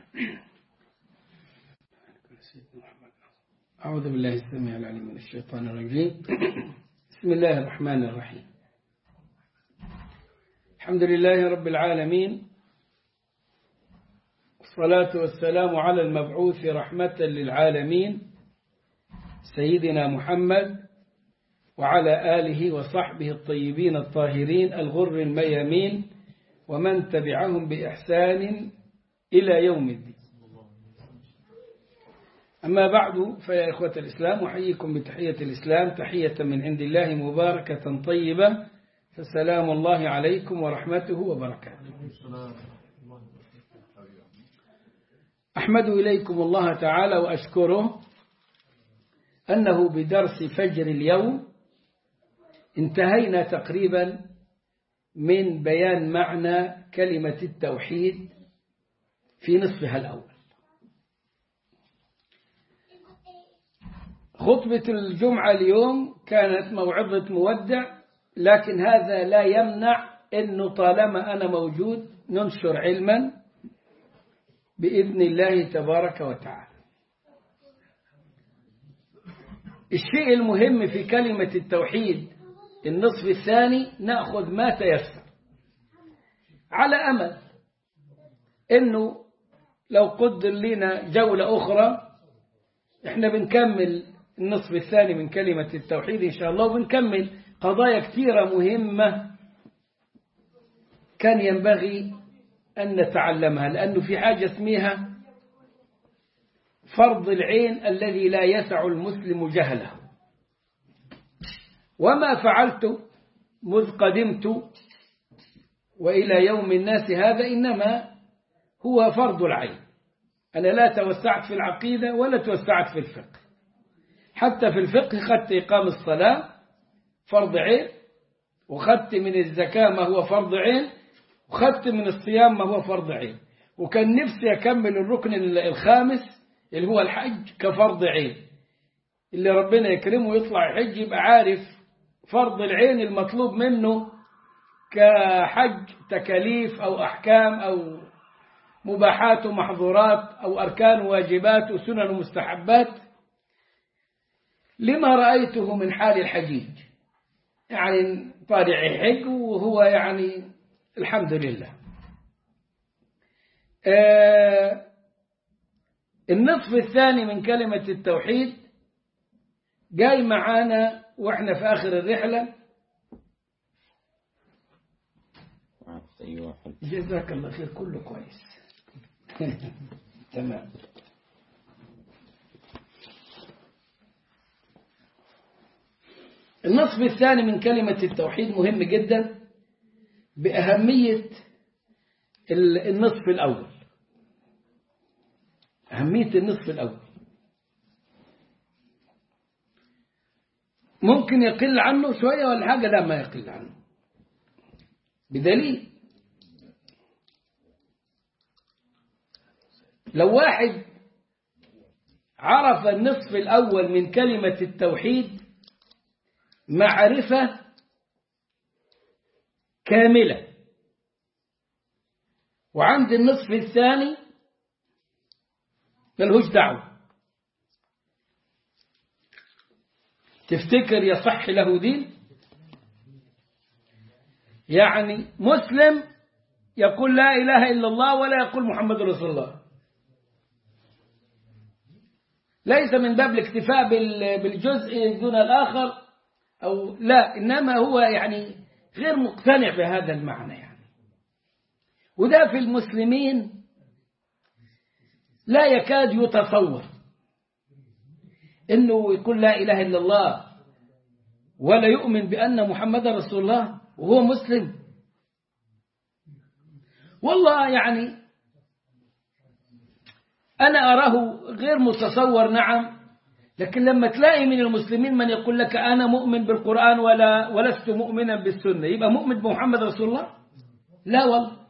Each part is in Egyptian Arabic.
أعوذ بالله السميع العليم من الشيطان الرجيم بسم الله الرحمن الرحيم الحمد لله رب العالمين والصلاة والسلام على المبعوث رحمة للعالمين سيدنا محمد وعلى آله وصحبه الطيبين الطاهرين الغر الميامين ومن تبعهم بإحسان إلى يوم الدين أما بعد فيا إخوة الإسلام أحييكم بتحية الإسلام تحية من عند الله مباركة طيبة فسلام الله عليكم ورحمته وبركاته أحمد إليكم الله تعالى وأشكره أنه بدرس فجر اليوم انتهينا تقريبا من بيان معنى كلمة التوحيد في نصفها الأول خطبة الجمعة اليوم كانت موعظة مودع لكن هذا لا يمنع أنه طالما أنا موجود ننشر علما بإذن الله تبارك وتعالى الشيء المهم في كلمة التوحيد النصف الثاني نأخذ ما تيسر على أمل أنه لو قدر لنا جولة أخرى احنا بنكمل النصف الثاني من كلمة التوحيد إن شاء الله وبنكمل قضايا كثيرة مهمة كان ينبغي أن نتعلمها لأنه في حاجة اسمها فرض العين الذي لا يسع المسلم جهله وما فعلت مذ قدمت وإلى يوم الناس هذا إنما هو فرض العين أنا لا توسعت في العقيدة ولا توسعت في الفقه حتى في الفقه خدت إقام الصلاة فرض عين وخدت من الزكاة ما هو فرض عين وخدت من الصيام ما هو فرض عين وكان نفسي أكمل الركن الخامس اللي هو الحج كفرض عين اللي ربنا يكرمه ويطلع يحج يبقى عارف فرض العين المطلوب منه كحج تكاليف أو أحكام أو مباحات ومحظورات أو أركان واجبات وسنن ومستحبات لما رأيته من حال الحجيج يعني طالع يحج وهو يعني الحمد لله آه النصف الثاني من كلمة التوحيد جاي معانا واحنا في آخر الرحلة جزاك الله خير كله كويس تمام النصف الثاني من كلمة التوحيد مهم جدا بأهمية النصف الأول أهمية النصف الأول ممكن يقل عنه شوية ولا حاجة لا ما يقل عنه بدليل لو واحد عرف النصف الأول من كلمة التوحيد معرفة كاملة وعند النصف الثاني ملهوش دعوة تفتكر يصح له دين يعني مسلم يقول لا إله إلا الله ولا يقول محمد رسول الله ليس من باب الاكتفاء بالجزء دون الآخر أو لا إنما هو يعني غير مقتنع بهذا المعنى يعني وده في المسلمين لا يكاد يتصور إنه يقول لا إله إلا الله ولا يؤمن بأن محمد رسول الله وهو مسلم والله يعني أنا أراه غير متصور نعم لكن لما تلاقي من المسلمين من يقول لك أنا مؤمن بالقرآن ولا ولست مؤمنا بالسنة يبقى مؤمن بمحمد رسول الله لا والله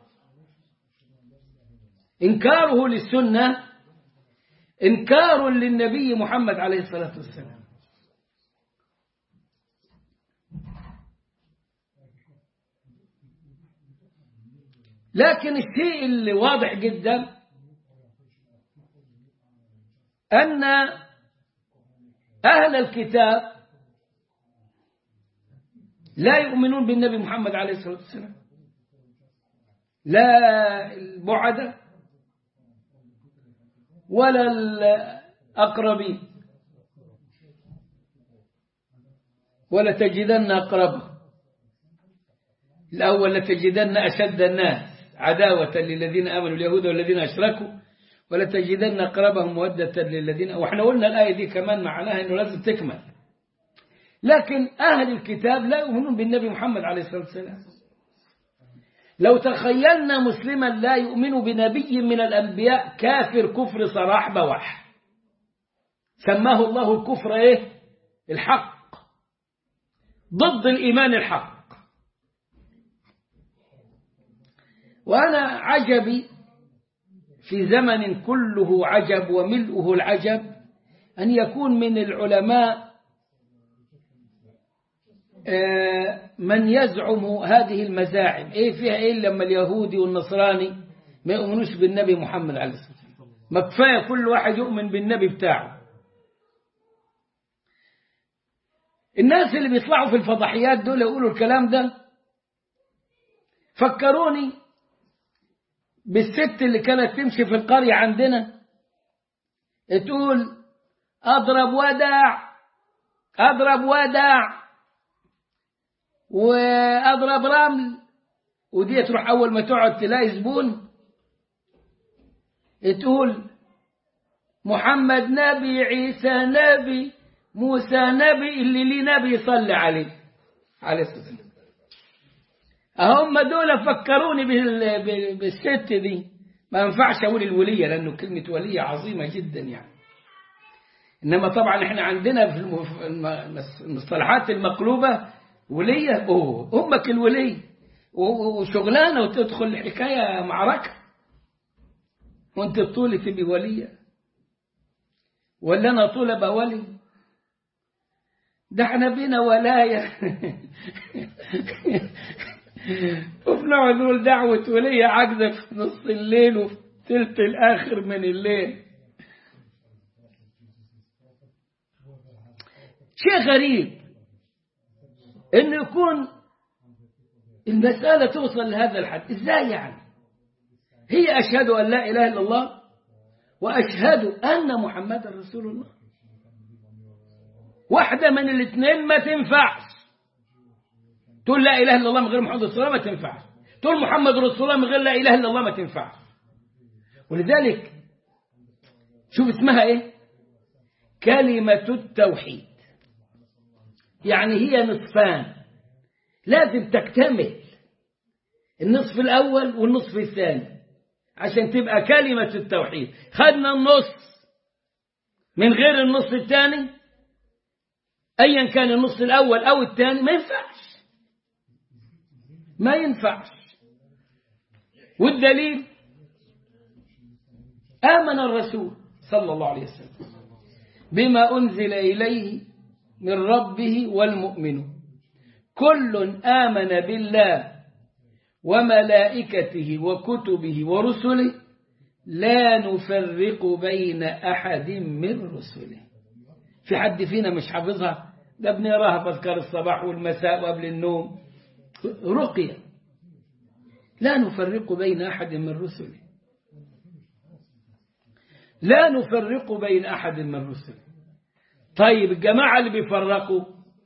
إنكاره للسنة إنكار للنبي محمد عليه الصلاة والسلام لكن الشيء اللي واضح جدا أن أهل الكتاب لا يؤمنون بالنبي محمد عليه الصلاة والسلام لا البعدة ولا الأقربين ولا تجدن أقربهم الأول لتجدن أشد الناس عداوة للذين آمنوا اليهود والذين أشركوا ولتجدن أقربهم مودة للذين وإحنا قلنا الآية دي كمان معناها أنه لازم تكمل لكن أهل الكتاب لا يؤمنون بالنبي محمد عليه الصلاة والسلام لو تخيلنا مسلما لا يؤمن بنبي من الأنبياء كافر كفر صراح بواح سماه الله الكفر إيه الحق ضد الإيمان الحق وأنا عجبي في زمن كله عجب وملؤه العجب أن يكون من العلماء من يزعم هذه المزاعم إيه فيها إيه لما اليهودي والنصراني ما يؤمنوش بالنبي محمد عليه الصلاة والسلام ما كفاية كل واحد يؤمن بالنبي بتاعه الناس اللي بيطلعوا في الفضحيات دول يقولوا الكلام ده فكروني بالست اللي كانت تمشي في القرية عندنا تقول أضرب ودع أضرب ودع وأضرب رمل ودي تروح أول ما تقعد تلاقي زبون تقول محمد نبي عيسى نبي موسى نبي اللي ليه نبي يصلي عليه عليه الصلاة والسلام هم دول فكروني بالست دي ما ينفعش أقول الولية لأنه كلمة ولية عظيمة جدا يعني إنما طبعا إحنا عندنا في المصطلحات المقلوبة ولية أوه أمك الولي وشغلانة وتدخل الحكاية معركة وانت طولي تبي ولية ولا أنا طول أبقى ولي ده احنا بينا ولاية وبنقعد نقول دعوة ولية عاجزة في نص الليل وفي تلت الآخر من الليل شيء غريب انه يكون المسألة توصل لهذا الحد ازاي يعني هي أشهد أن لا إله إلا الله وأشهد أن محمد رسول الله واحدة من الاثنين ما تنفعش تقول لا إله إلا الله من غير محمد رسول الله ما تنفعش تقول محمد رسول الله من غير لا إله إلا الله ما تنفعش ولذلك شوف اسمها إيه كلمة التوحيد يعني هي نصفان لازم تكتمل النصف الأول والنصف الثاني عشان تبقى كلمة التوحيد خدنا النص من غير النص الثاني أيا كان النص الأول أو الثاني ما ينفعش ما ينفعش والدليل آمن الرسول صلى الله عليه وسلم بما أنزل إليه من ربه والمؤمنون كل آمن بالله وملائكته وكتبه ورسله لا نفرق بين أحد من رسله في حد فينا مش حافظها ده بنقراها في أذكار الصباح والمساء وقبل النوم رقية لا نفرق بين أحد من رسله لا نفرق بين أحد من رسله طيب الجماعة اللي بيفرقوا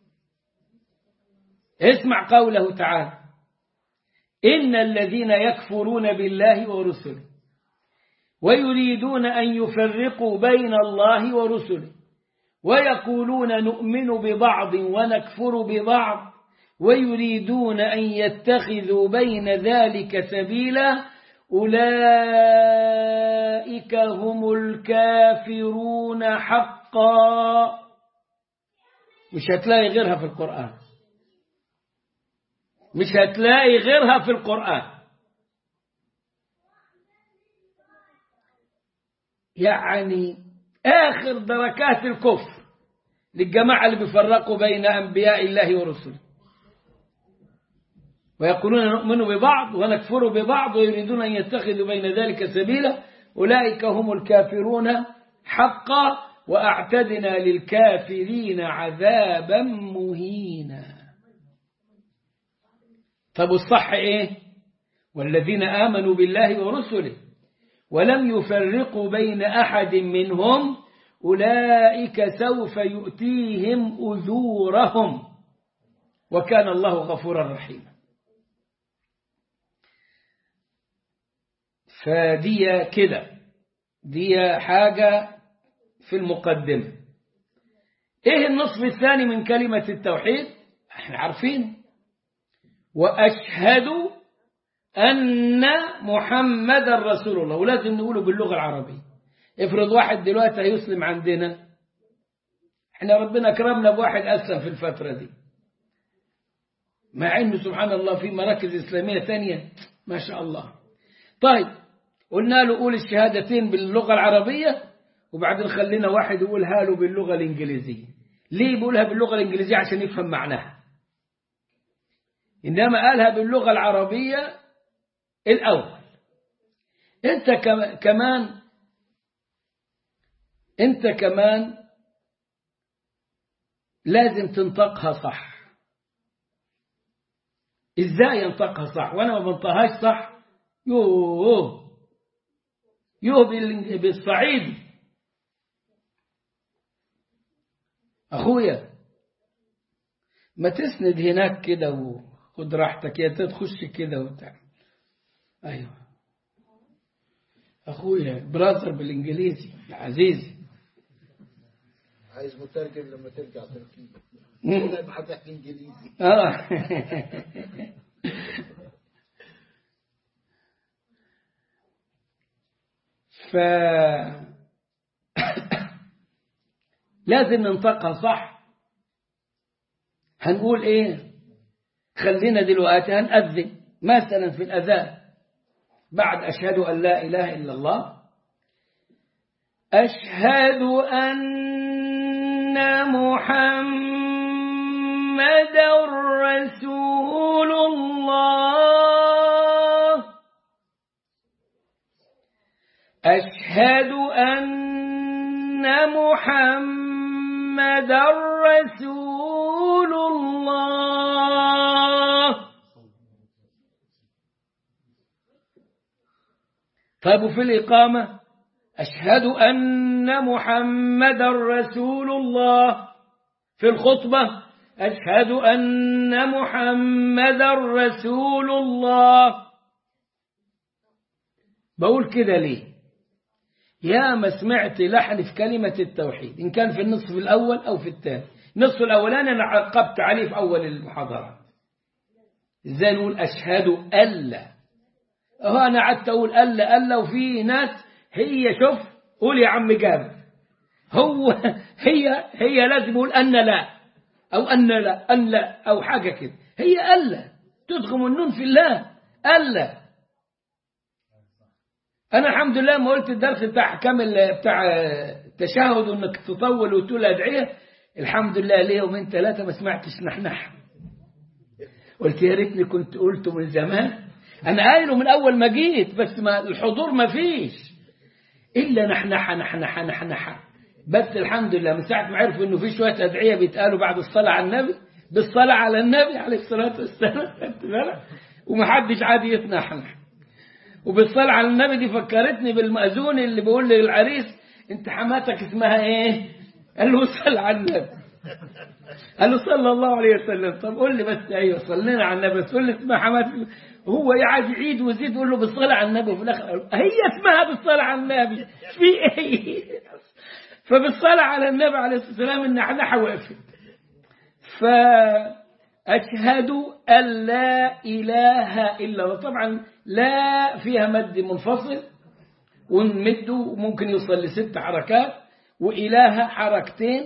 اسمع قوله تعالى إن الذين يكفرون بالله ورسله ويريدون أن يفرقوا بين الله ورسله ويقولون نؤمن ببعض ونكفر ببعض ويريدون أن يتخذوا بين ذلك سبيلا أولئك هم الكافرون حقا مش هتلاقي غيرها في القرآن مش هتلاقي غيرها في القرآن يعني آخر دركات الكفر للجماعة اللي بيفرقوا بين أنبياء الله ورسله ويقولون نؤمن ببعض ونكفر ببعض ويريدون أن يتخذوا بين ذلك سبيلا أولئك هم الكافرون حقا وأعتدنا للكافرين عذابا مهينا طب الصح إيه والذين آمنوا بالله ورسله ولم يفرقوا بين أحد منهم أولئك سوف يؤتيهم أجورهم وكان الله غفورا رحيما فدي كده دي حاجة في المقدمة ايه النصف الثاني من كلمة التوحيد احنا عارفين وأشهد أن محمد رسول الله ولازم نقوله باللغة العربية افرض واحد دلوقتي هيسلم عندنا احنا ربنا كرمنا بواحد أسلم في الفترة دي مع انه سبحان الله في مراكز إسلامية تانية ما شاء الله طيب قلنا له قول الشهادتين باللغة العربية وبعدين خلينا واحد يقولها له باللغة الإنجليزية ليه بيقولها باللغة الإنجليزية عشان يفهم معناها إنما قالها باللغة العربية الأول أنت كمان أنت كمان لازم تنطقها صح إزاي ينطقها صح وأنا ما بنطقهاش صح يوه يوه بالصعيد أخويا ما تسند هناك كده وخد راحتك يا تخش كده وبتاع أيوه أخويا براذر بالإنجليزي يا عزيزي عايز مترجم لما ترجع تركيا كده يبقى هتحكي انجليزي اه ف لازم ننطقها صح هنقول ايه خلينا دلوقتي هنأذن مثلا في الأذان بعد أشهد أن لا إله إلا الله أشهد أن محمد رسول الله أشهد أن محمد رسول الله طيب وفي الإقامة أشهد أن محمد رسول الله في الخطبة أشهد أن محمد رسول الله بقول كده ليه يا ما سمعت لحن في كلمة التوحيد إن كان في النصف الأول أو في الثاني النصف الأولاني أنا عقبت عليه في أول المحاضرة إزاي نقول أشهد ألا أهو أنا قعدت أقول ألا ألا وفي ناس هي شوف قول يا عم جابر هو هي هي لازم يقول أن لا أو أن لا أن لا أو حاجة كده هي ألا تدغم النون في الله ألا أنا الحمد لله ما قلت الدرس بتاع كامل بتاع التشهد وإنك تطول وتقول أدعية الحمد لله ليه يومين ثلاثة ما سمعتش نحنح قلت يا ريتني كنت قلته من زمان أنا قايله من أول ما جيت بس ما الحضور ما فيش إلا نحنحة نحنحة نحنحة بس الحمد لله من ساعة ما عرفوا إنه في شوية أدعية بيتقالوا بعد الصلاة على النبي بالصلاة على النبي عليه الصلاة والسلام ومحدش عاد يتنحنح وبالصلاة على النبي دي فكرتني بالمأذون اللي بيقول للعريس انت حماتك اسمها ايه قال له صل على النبي قال له صلى الله عليه وسلم طب قول لي بس ايوه صلينا على النبي بس قول لي اسمها حماتك هو قاعد يعيد ويزيد يقول له بالصلاة على النبي وفي الاخر هي اسمها بالصلاة على النبي في ايه فبالصلاة على النبي عليه الصلاة والسلام النحنحة وقفت فأشهد أن لا إله إلا الله طبعا لا فيها مد منفصل ونمده ممكن يوصل لست حركات وإله حركتين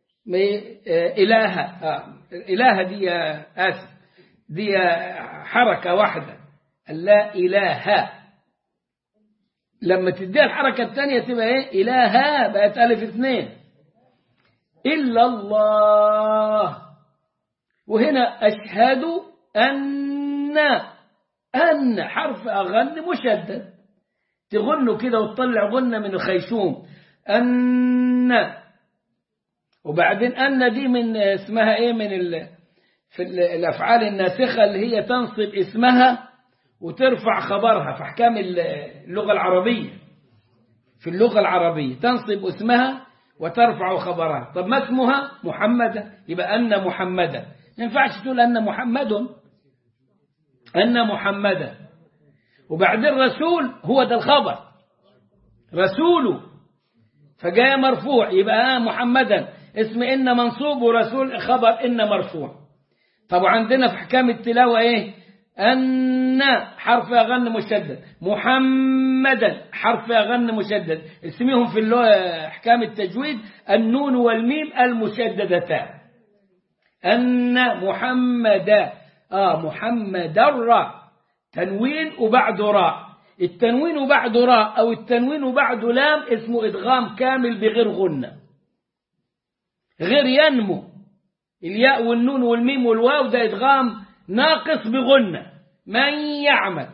إله إله دي آسف دي حركة واحدة لا إله لما تديها الحركة الثانية تبقى إيه إله بقت ألف اثنين إلا الله وهنا أشهد أن أن حرف أغن مشدد تغنوا كده وتطلع غنة من الخيشوم أن وبعدين أن دي من اسمها إيه من ال في ال- الأفعال الناسخة اللي هي تنصب اسمها وترفع خبرها في أحكام ال- اللغة العربية في اللغة العربية تنصب اسمها وترفع خبرها طب ما اسمها محمدا يبقى أن محمدا ما ينفعش تقول أن محمد أن محمدا وبعدين رسول هو ده الخبر رسول فجاء مرفوع يبقى آه محمدا اسم إن منصوب ورسول خبر إن مرفوع طب عندنا في احكام التلاوة ايه أن حرف أغن مشدد محمدا حرف أغن مشدد اسمهم في اللغة أحكام التجويد النون والميم المشددتان أن محمدا آه محمد راء تنوين وبعد راء التنوين وبعد راء أو التنوين وبعد لام اسمه إدغام كامل بغير غنة غير ينمو الياء والنون والميم والواو ده إدغام ناقص بغنة من يعمل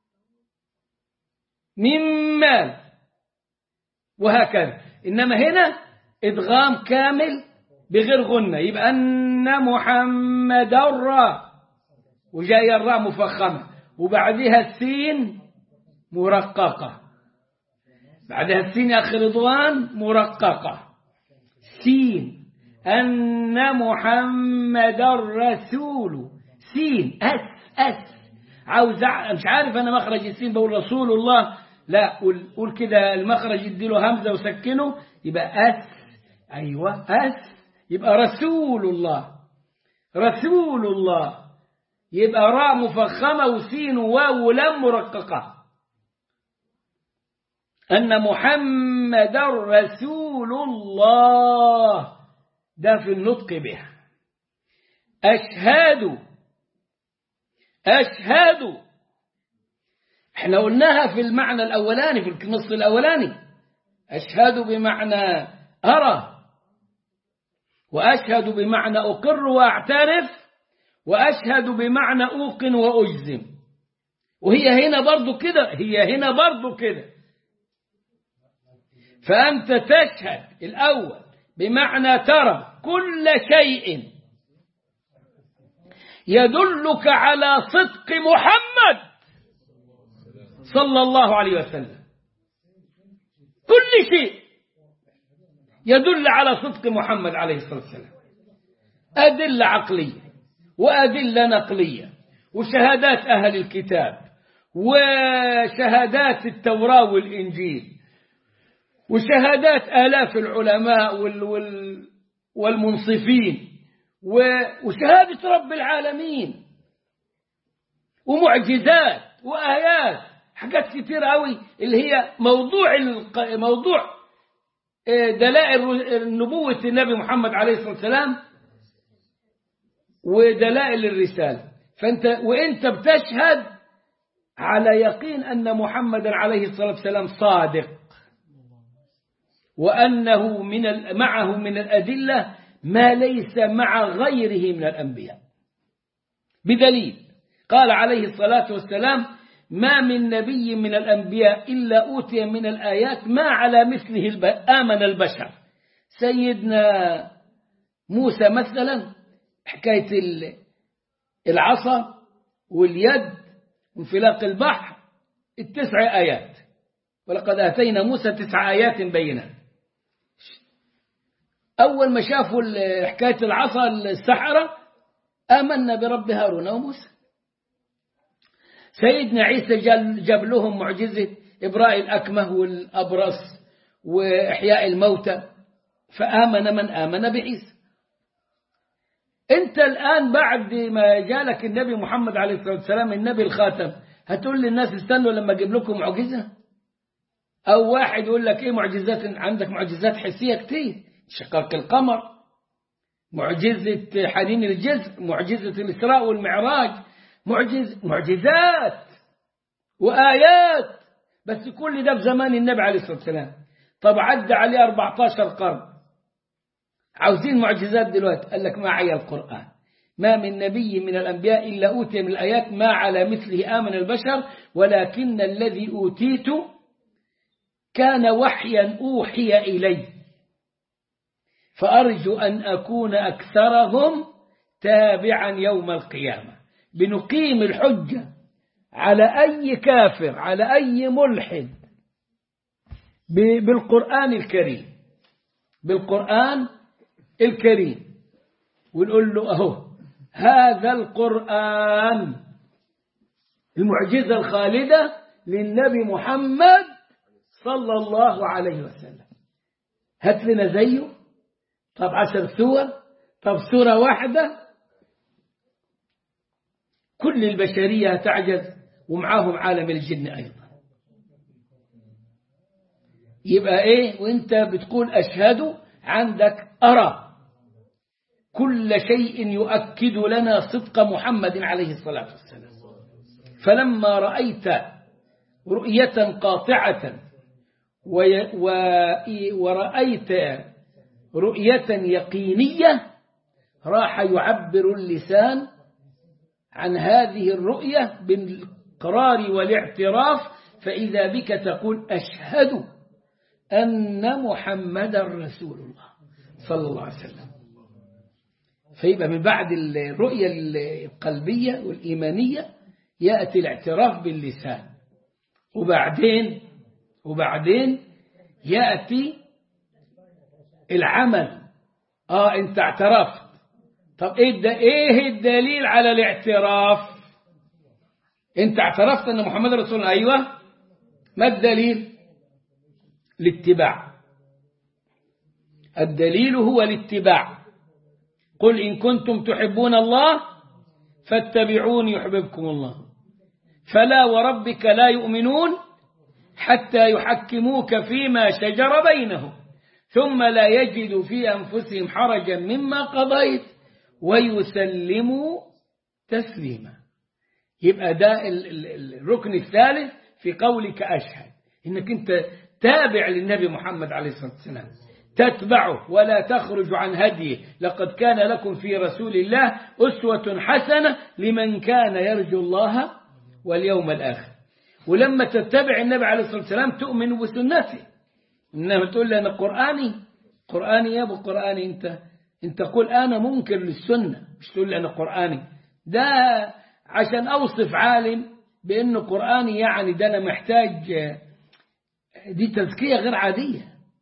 من مال وهكذا إنما هنا إدغام كامل بغير غنة يبقى أن محمد الراء وجاي الراء مفخمة وبعدها السين مرققة بعدها السين يا أخي رضوان مرققة سين أن محمد رسول سين أس أس عاوز أع- مش عارف أنا مخرج السين بقول رسول الله لا قول, قول كده المخرج يديله همزة وسكنه يبقى أس أيوة أس يبقى رسول الله رسول الله يبقى راء مفخمة وسين وواو ولام مرققة أن محمد رسول الله ده في النطق به أشهد أشهد احنا قلناها في المعنى الأولاني في النص الأولاني أشهد بمعنى أرى وأشهد بمعنى أقر وأعترف وأشهد بمعنى أوقن وأجزم وهي هنا برضو كده هي هنا برضو كده فأنت تشهد الأول بمعنى ترى كل شيء يدلك على صدق محمد صلى الله عليه وسلم كل شيء يدل على صدق محمد عليه الصلاة والسلام أدلة عقلية وأدلة نقلية وشهادات أهل الكتاب وشهادات التوراة والإنجيل وشهادات آلاف العلماء وال وال والمنصفين وشهادة رب العالمين ومعجزات وآيات حاجات كتير قوي اللي هي موضوع الق... موضوع دلائل نبوة النبي محمد عليه الصلاة والسلام ودلائل الرسالة فأنت وأنت بتشهد على يقين أن محمدا عليه الصلاة والسلام صادق وأنه من معه من الأدلة ما ليس مع غيره من الأنبياء بدليل قال عليه الصلاة والسلام ما من نبي من الأنبياء إلا أوتي من الآيات ما على مثله الب... آمن البشر سيدنا موسى مثلا حكاية العصا واليد وانفلاق البحر التسع آيات ولقد آتينا موسى تسع آيات بينات أول ما شافوا حكاية العصا السحرة آمنا برب هارون وموسى سيدنا عيسى جاب لهم معجزة إبراء الأكمه والأبرص وإحياء الموتى فآمن من آمن بعيسى أنت الآن بعد ما جالك النبي محمد عليه الصلاة والسلام النبي الخاتم هتقول للناس استنوا لما أجيب لكم معجزة أو واحد يقول لك إيه معجزات عندك معجزات حسية كتير شقاق القمر معجزة حنين الجزء معجزة الإسراء والمعراج معجز معجزات وآيات بس كل ده في زمان النبي عليه الصلاة والسلام طب عدى عليه 14 قرن عاوزين معجزات دلوقتي قال لك ما عيا القرآن ما من نبي من الأنبياء إلا أوتي من الآيات ما على مثله آمن البشر ولكن الذي أوتيت كان وحيا أوحي إلي فأرجو أن أكون أكثرهم تابعا يوم القيامة بنقيم الحجة على أي كافر على أي ملحد بالقرآن الكريم بالقرآن الكريم ونقول له أهو هذا القرآن المعجزة الخالدة للنبي محمد صلى الله عليه وسلم هات لنا زيه طب عشر سور طب سورة واحدة كل البشرية تعجز ومعاهم عالم الجن أيضا يبقى إيه وإنت بتقول أشهد عندك أرى كل شيء يؤكد لنا صدق محمد عليه الصلاة والسلام فلما رأيت رؤية قاطعة ورأيت رؤية يقينية راح يعبر اللسان عن هذه الرؤية بالقرار والاعتراف فإذا بك تقول أشهد أن محمدا رسول الله صلى الله عليه وسلم فيبقى من بعد الرؤية القلبية والإيمانية يأتي الاعتراف باللسان وبعدين وبعدين يأتي العمل آه أنت اعترفت طب إيه الدليل على الاعتراف أنت اعترفت أن محمد رسول الله أيوة ما الدليل الاتباع الدليل هو الاتباع قل إن كنتم تحبون الله فاتبعوني يحببكم الله فلا وربك لا يؤمنون حتى يحكموك فيما شجر بينهم ثم لا يجدوا في أنفسهم حرجا مما قضيت ويسلموا تسليما يبقى ده الركن الثالث في قولك أشهد إنك أنت تابع للنبي محمد عليه الصلاة والسلام تتبعه ولا تخرج عن هديه لقد كان لكم في رسول الله أسوة حسنة لمن كان يرجو الله واليوم الآخر ولما تتبع النبي عليه الصلاة والسلام تؤمن بسنته إنما تقول لي أنا قرآني قرآني يا أبو قرآني أنت أنت تقول أنا منكر للسنة مش تقول لي أنا قرآني ده عشان أوصف عالم بأنه قرآني يعني ده أنا محتاج دي تزكية غير عادية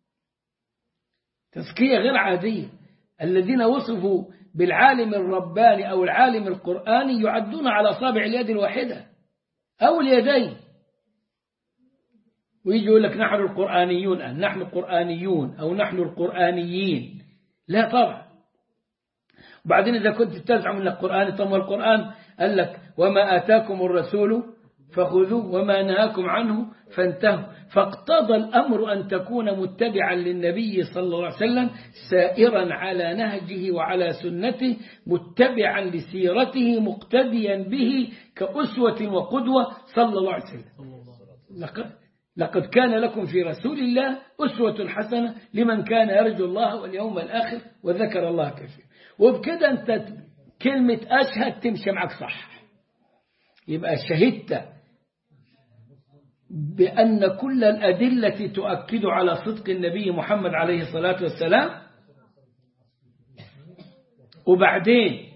تزكية غير عادية الذين وصفوا بالعالم الرباني أو العالم القرآني يعدون على صابع اليد الواحدة أو اليدين ويجي يقول لك نحن القرآنيون أن نحن القرآنيون أو نحن القرآنيين لا طبعا وبعدين إذا كنت تزعم أن القرآن طب القرآن قال لك وما آتاكم الرسول فخذوه وما نهاكم عنه فانتهوا فاقتضى الأمر أن تكون متبعا للنبي صلى الله عليه وسلم سائرا على نهجه وعلى سنته متبعا لسيرته مقتديا به كأسوة وقدوة صلى الله عليه وسلم لقد, لقد كان لكم في رسول الله أسوة حسنة لمن كان يرجو الله واليوم الآخر وذكر الله كثير وبكده أنت كلمة أشهد تمشي معك صح يبقى شهدت بأن كل الأدلة تؤكد على صدق النبي محمد عليه الصلاة والسلام وبعدين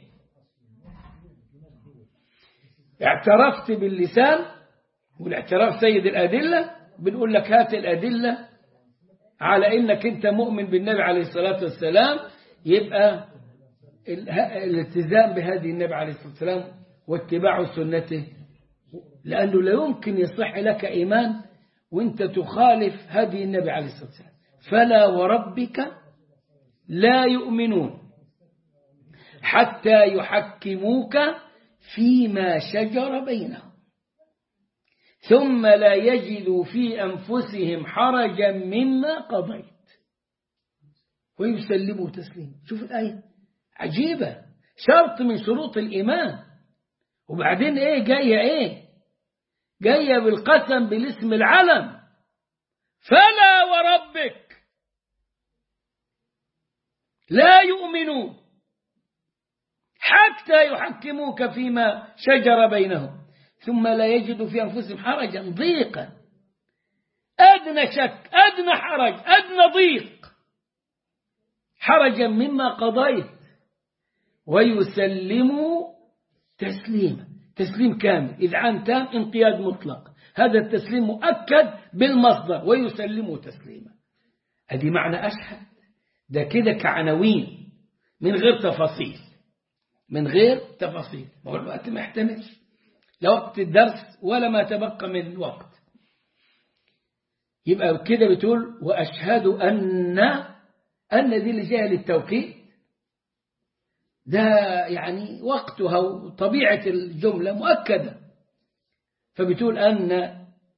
اعترفت باللسان والاعتراف سيد الأدلة بنقول لك هات الأدلة على إنك أنت مؤمن بالنبي عليه الصلاة والسلام يبقى الالتزام بهذه النبي عليه الصلاة والسلام واتباع سنته لأنه لا يمكن يصح لك إيمان وانت تخالف هدي النبي عليه الصلاة والسلام فلا وربك لا يؤمنون حتى يحكموك فيما شجر بينهم ثم لا يجدوا في أنفسهم حرجا مما قضيت ويسلموا تسليما شوف الآية عجيبة شرط من شروط الإيمان وبعدين إيه جاية إيه جاية بالقسم بالاسم العلم فلا وربك لا يؤمنون حتى يحكموك فيما شجر بينهم ثم لا يجد في أنفسهم حرجا ضيقا أدنى شك أدنى حرج أدنى ضيق حرجا مما قضيت ويسلم تسليما تسليم كامل إذعان تام انقياد مطلق هذا التسليم مؤكد بالمصدر ويسلم تسليما هذه معنى أشهد ده كده كعناوين من غير تفاصيل من غير تفاصيل ما هو الوقت ما يحتملش لا وقت الدرس ولا ما تبقى من الوقت يبقى كده بتقول وأشهد أن أن دي اللي جايه للتوكيد ده يعني وقتها وطبيعة الجملة مؤكدة فبتقول أن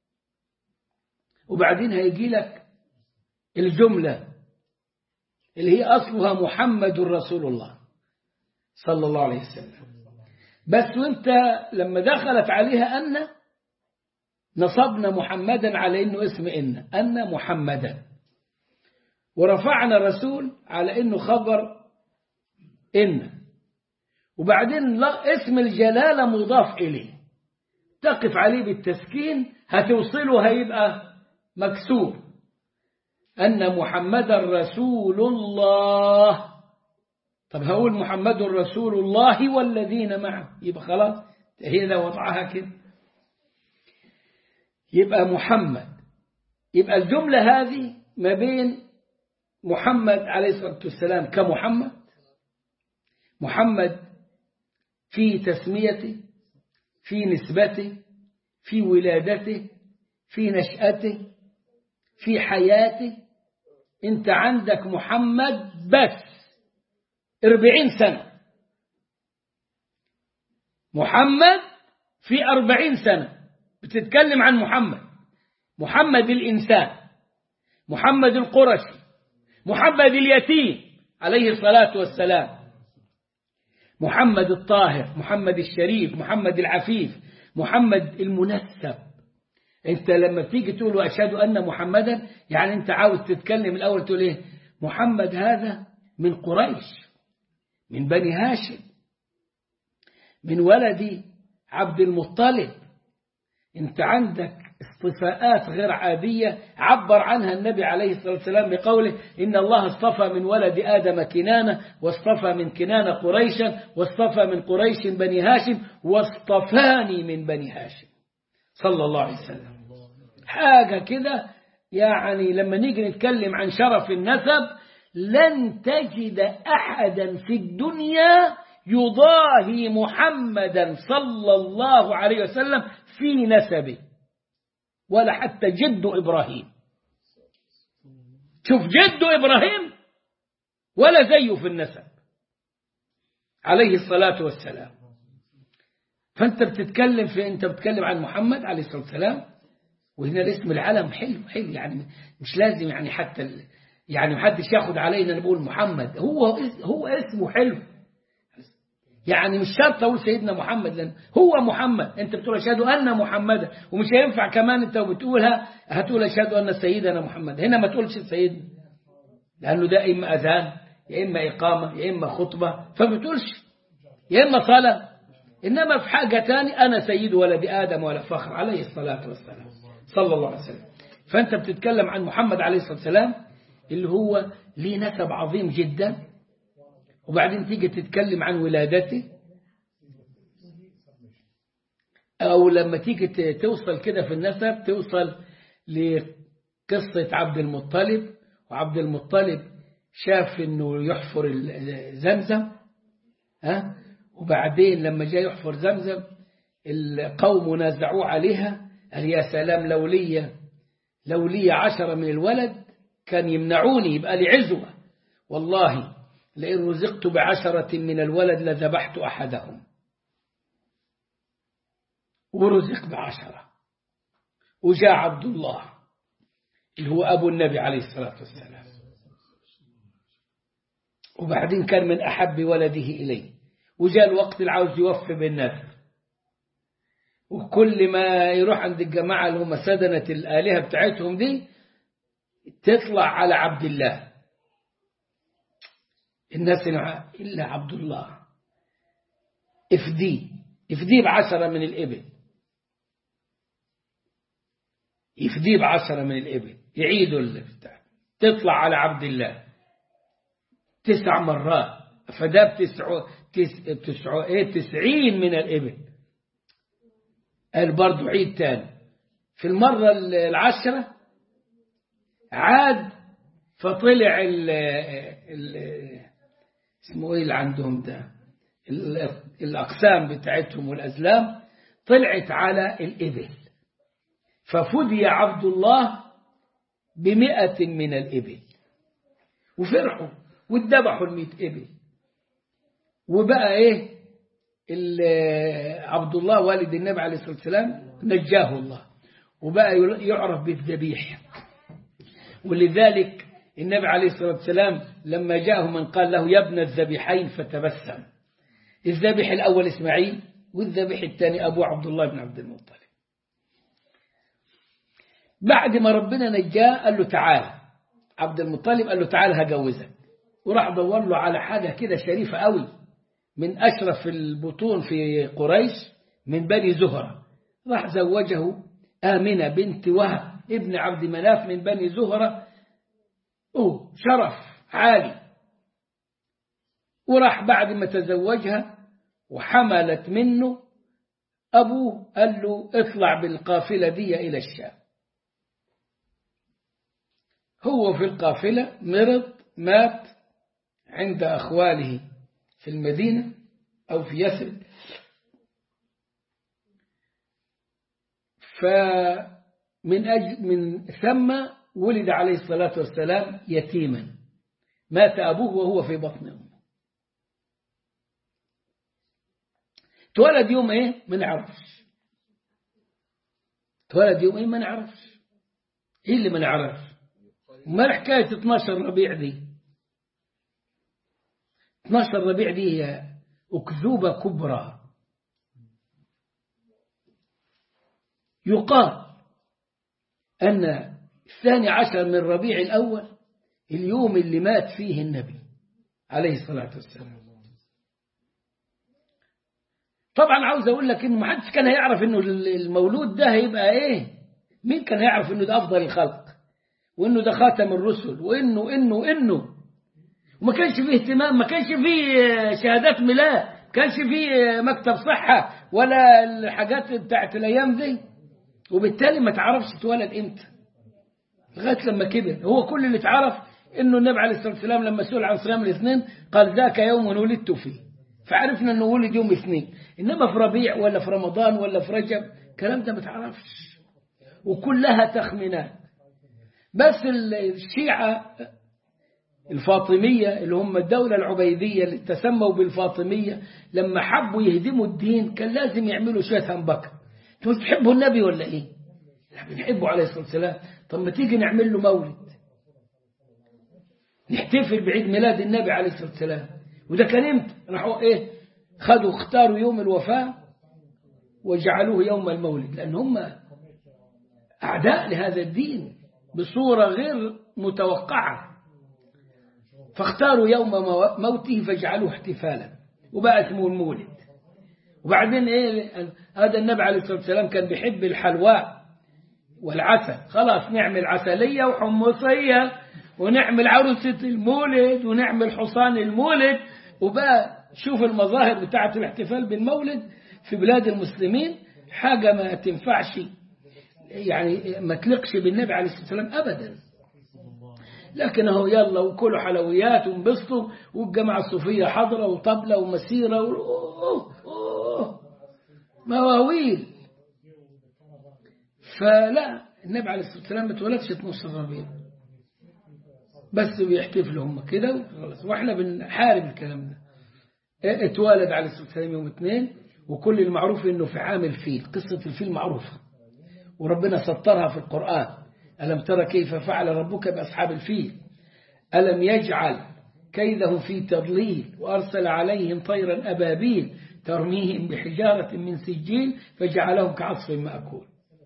وبعدين هيجي لك الجملة اللي هي أصلها محمد رسول الله صلى الله عليه وسلم بس وانت لما دخلت عليها أن نصبنا محمدا على انه اسم إن أن محمدا ورفعنا الرسول على انه خبر إن وبعدين لا اسم الجلالة مضاف إليه تقف عليه بالتسكين هتوصله هيبقى مكسور أن محمد رسول الله طب هقول محمد رسول الله والذين معه يبقى خلاص هي ده وضعها كده يبقى محمد يبقى الجملة هذه ما بين محمد عليه الصلاة والسلام كمحمد محمد في تسميته في نسبته في ولادته في نشأته في حياته انت عندك محمد بس أربعين سنة محمد في أربعين سنة بتتكلم عن محمد محمد الإنسان محمد القرشي محمد اليتيم عليه الصلاة والسلام محمد الطاهر محمد الشريف محمد العفيف محمد المنسب انت لما تيجي تقول واشهد ان محمدا يعني انت عاوز تتكلم الاول تقول ايه محمد هذا من قريش من بني هاشم من ولد عبد المطلب انت عندك اصطفاءات غير عادية عبر عنها النبي عليه الصلاة والسلام بقوله إن الله اصطفى من ولد آدم كنانة واصطفى من كنانة قريشا واصطفى من قريش بني هاشم واصطفاني من بني هاشم صلى الله عليه وسلم حاجة كده يعني لما نيجي نتكلم عن شرف النسب لن تجد أحدا في الدنيا يضاهي محمدا صلى الله عليه وسلم في نسبه ولا حتى جد إبراهيم شوف جد إبراهيم ولا زيه في النسب عليه الصلاة والسلام فأنت بتتكلم في أنت بتتكلم عن محمد عليه الصلاة والسلام وهنا الاسم العلم حلو حلو يعني مش لازم يعني حتى ال... يعني محدش ياخد علينا نقول محمد هو هو اسمه حلو يعني مش شرط اقول سيدنا محمد لان هو محمد انت بتقول اشهد ان محمدا ومش هينفع كمان انت بتقولها هتقول اشهد ان سيدنا محمد هنا ما تقولش سيدنا لانه ده اما اذان يا اما اقامه يا اما خطبه فما بتقولش يا اما صلاه انما في حاجه تاني انا سيد ولد ادم ولا فخر عليه الصلاه والسلام صلى الله عليه وسلم فانت بتتكلم عن محمد عليه الصلاه والسلام اللي هو ليه نسب عظيم جدا وبعدين تيجي تتكلم عن ولادته أو لما تيجي توصل كده في النسب توصل لقصة عبد المطلب وعبد المطلب شاف انه يحفر زمزم ها وبعدين لما جاء يحفر زمزم القوم نازعوه عليها قال يا سلام لو لي لو لي عشرة من الولد كان يمنعوني يبقى لي عزوة والله لئن رزقت بعشرة من الولد لذبحت أحدهم ورزق بعشرة وجاء عبد الله اللي هو أبو النبي عليه الصلاة والسلام وبعدين كان من أحب ولده إليه وجاء الوقت اللي عاوز يوفي بالنذر وكل ما يروح عند الجماعة اللي هم سدنة الآلهة بتاعتهم دي تطلع على عبد الله الناس إلا عبد الله افديه افديه بعشرة من الإبل يفديه بعشرة من الإبل يعيدوا البتاع تطلع على عبد الله تسع مرات فده بتسع تس... تسع... ايه تسعين من الإبل قال برضه عيد تاني في المرة العشرة عاد فطلع ال... ال... اسمه ايه اللي عندهم ده ال... الأقسام بتاعتهم والأزلام طلعت على الإبل ففدي عبد الله بمئة من الإبل وفرحوا واتذبحوا المئة إبل وبقى إيه عبد الله والد النبي عليه الصلاة والسلام نجاه الله وبقى يعرف بالذبيح ولذلك النبي عليه الصلاة والسلام لما جاءه من قال له يا ابن الذبيحين فتبسم الذبيح الأول إسماعيل والذبيح الثاني أبو عبد الله بن عبد المطلب بعد ما ربنا نجاه قال له تعال عبد المطلب قال له تعال هجوزك وراح دور له على حاجة كده شريفة قوي من أشرف البطون في قريش من بني زهرة راح زوجه آمنة بنت وهب ابن عبد مناف من بني زهرة أوه شرف عالي وراح بعد ما تزوجها وحملت منه أبوه قال له اطلع بالقافلة دي إلى الشام هو في القافلة مرض مات عند أخواله في المدينة أو في يثرب فمن أجل من ثم ولد عليه الصلاة والسلام يتيما مات أبوه وهو في بطن أمه تولد يوم إيه ما نعرفش تولد يوم إيه ما نعرفش إيه اللي ما نعرفش ما حكاية 12 ربيع دي 12 ربيع دي هي أكذوبة كبرى يقال أن الثاني عشر من ربيع الأول اليوم اللي مات فيه النبي عليه الصلاة والسلام طبعا عاوز أقول لك إنه ما حدش كان هيعرف إنه المولود ده هيبقى إيه مين كان هيعرف إنه ده أفضل الخلق وإنه ده خاتم الرسل وإنه إنه إنه وما كانش فيه اهتمام ما كانش فيه شهادات ميلاد ما كانش فيه مكتب صحة ولا الحاجات بتاعت الأيام دي وبالتالي ما تعرفش اتولد امتى لغاية لما كبر هو كل اللي اتعرف انه النبي عليه الصلاة والسلام لما سئل عن صيام الاثنين قال ذاك يوم ولدت فيه فعرفنا انه ولد يوم اثنين انما في ربيع ولا في رمضان ولا في رجب الكلام ده ما تعرفش وكلها تخمينات بس الشيعة الفاطمية اللي هم الدولة العبيدية اللي تسموا بالفاطمية لما حبوا يهدموا الدين كان لازم يعملوا شوية همبكة انتوا بتحبوا النبي ولا ايه لا بنحبه عليه الصلاة والسلام طب ما تيجي نعمل له مولد نحتفل بعيد ميلاد النبي عليه الصلاة والسلام وده كان امتى راحوا ايه خدوا اختاروا يوم الوفاة وجعلوه يوم المولد لأن هم أعداء لهذا الدين بصورة غير متوقعة فاختاروا يوم موته فجعلوه احتفالا وبقى اسمه المولد وبعدين ايه هذا النبي عليه الصلاة والسلام كان بيحب الحلواء والعسل خلاص نعمل عسلية وحمصية ونعمل عروسة المولد ونعمل حصان المولد وبقى شوف المظاهر بتاعة الاحتفال بالمولد في بلاد المسلمين حاجة ما تنفعش يعني ما تلقش بالنبي عليه الصلاة والسلام أبدا لكن هو يلا وكلوا حلويات وانبسطوا والجماعة الصوفية حضرة وطبلة ومسيرة و... أوه أوه مواويل فلا النبي عليه الصلاة والسلام ما اتولدش 12 ربيع بس بيحتفلوا هم كده واحنا بنحارب الكلام ده اتولد عليه الصلاة والسلام يوم اثنين وكل المعروف انه في عام الفيل قصة الفيل معروفة وربنا سطرها في القرآن ألم ترى كيف فعل ربك بأصحاب الفيل ألم يجعل كيده في تضليل وأرسل عليهم طيرا أبابيل ترميهم بحجارة من سجيل فجعلهم كعصف مأكول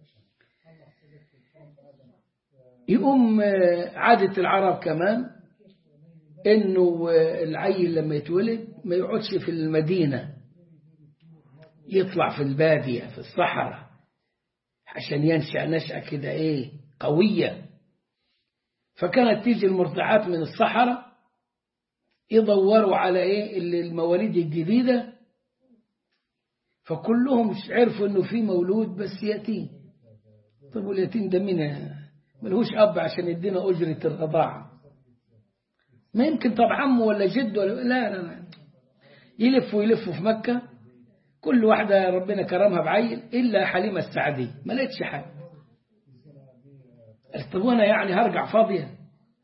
يقوم عادة العرب كمان انه العيل لما يتولد ما يقعدش في المدينة يطلع في البادية في الصحراء عشان ينشأ نشأة كده إيه قوية فكانت تيجي المرضعات من الصحراء يدوروا على إيه اللي المواليد الجديدة فكلهم عرفوا إنه في مولود بس يتيم طب واليتيم ده مين ملهوش أب عشان يدينا أجرة الرضاعة ما يمكن طب عمه ولا جده ولا لا لا لا يلفوا يلفوا في مكة كل واحدة ربنا كرمها بعيل إلا حليمة السعدية ما لقيتش حد قالت طب وانا يعني هرجع فاضية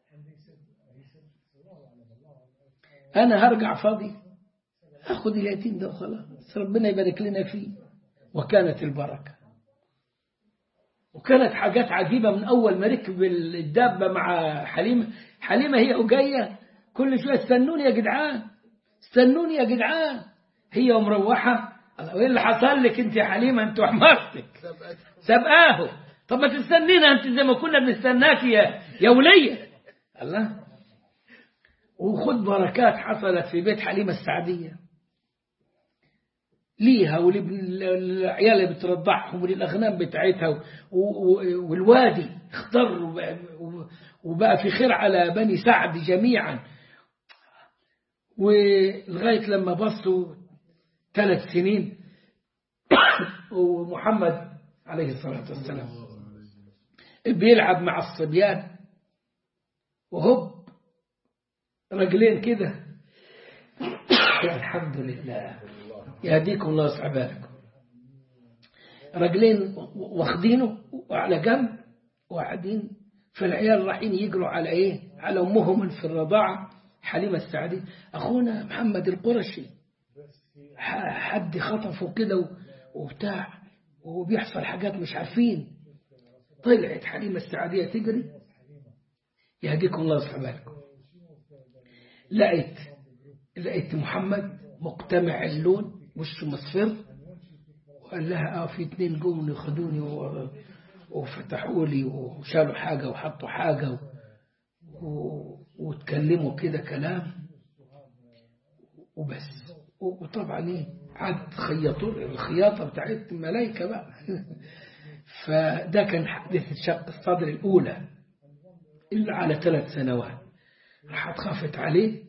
أنا هرجع فاضي أخذ اليتيم ده وخلاص ربنا يبارك لنا فيه وكانت البركة وكانت حاجات عجيبة من أول ما ركب الدابة مع حليمة حليمة هي وجاية كل شوية استنوني يا جدعان استنوني يا جدعان هي ومروحة ايه اللي حصل لك انت يا حليمة انت وحمارتك سبقاه طب ما تستنينا انت زي ما كنا بنستناك يا يا ولية الله وخد بركات حصلت في بيت حليمة السعدية ليها وللعيال اللي بترضعهم وللأغنام بتاعتها والوادي اخضر وبقى في خير على بني سعد جميعا ولغاية لما بصوا ثلاث سنين ومحمد عليه الصلاة والسلام بيلعب مع الصبيان وهب رجلين كده الحمد لله يهديكم الله يصعب بالكم رجلين واخدينه وعلى جنب وقاعدين فالعيال رايحين يجروا على ايه على امهم في الرضاعه حليمه السعدي اخونا محمد القرشي حد خطفه كده وبتاع وبيحصل حاجات مش عارفين طلعت حليمه السعديه تجري يهديكم الله يصعب بالكم لقيت لقيت محمد مقتمع اللون وشه مصفر وقال لها اه في اتنين جم خدوني وفتحوا لي وشالوا حاجة وحطوا حاجة و... وتكلموا كده كلام وبس وطبعا ايه عاد خيطوا الخياطة بتاعت الملايكة بقى فده كان حادثة شق الصدر الأولى إلا على ثلاث سنوات راحت خافت عليه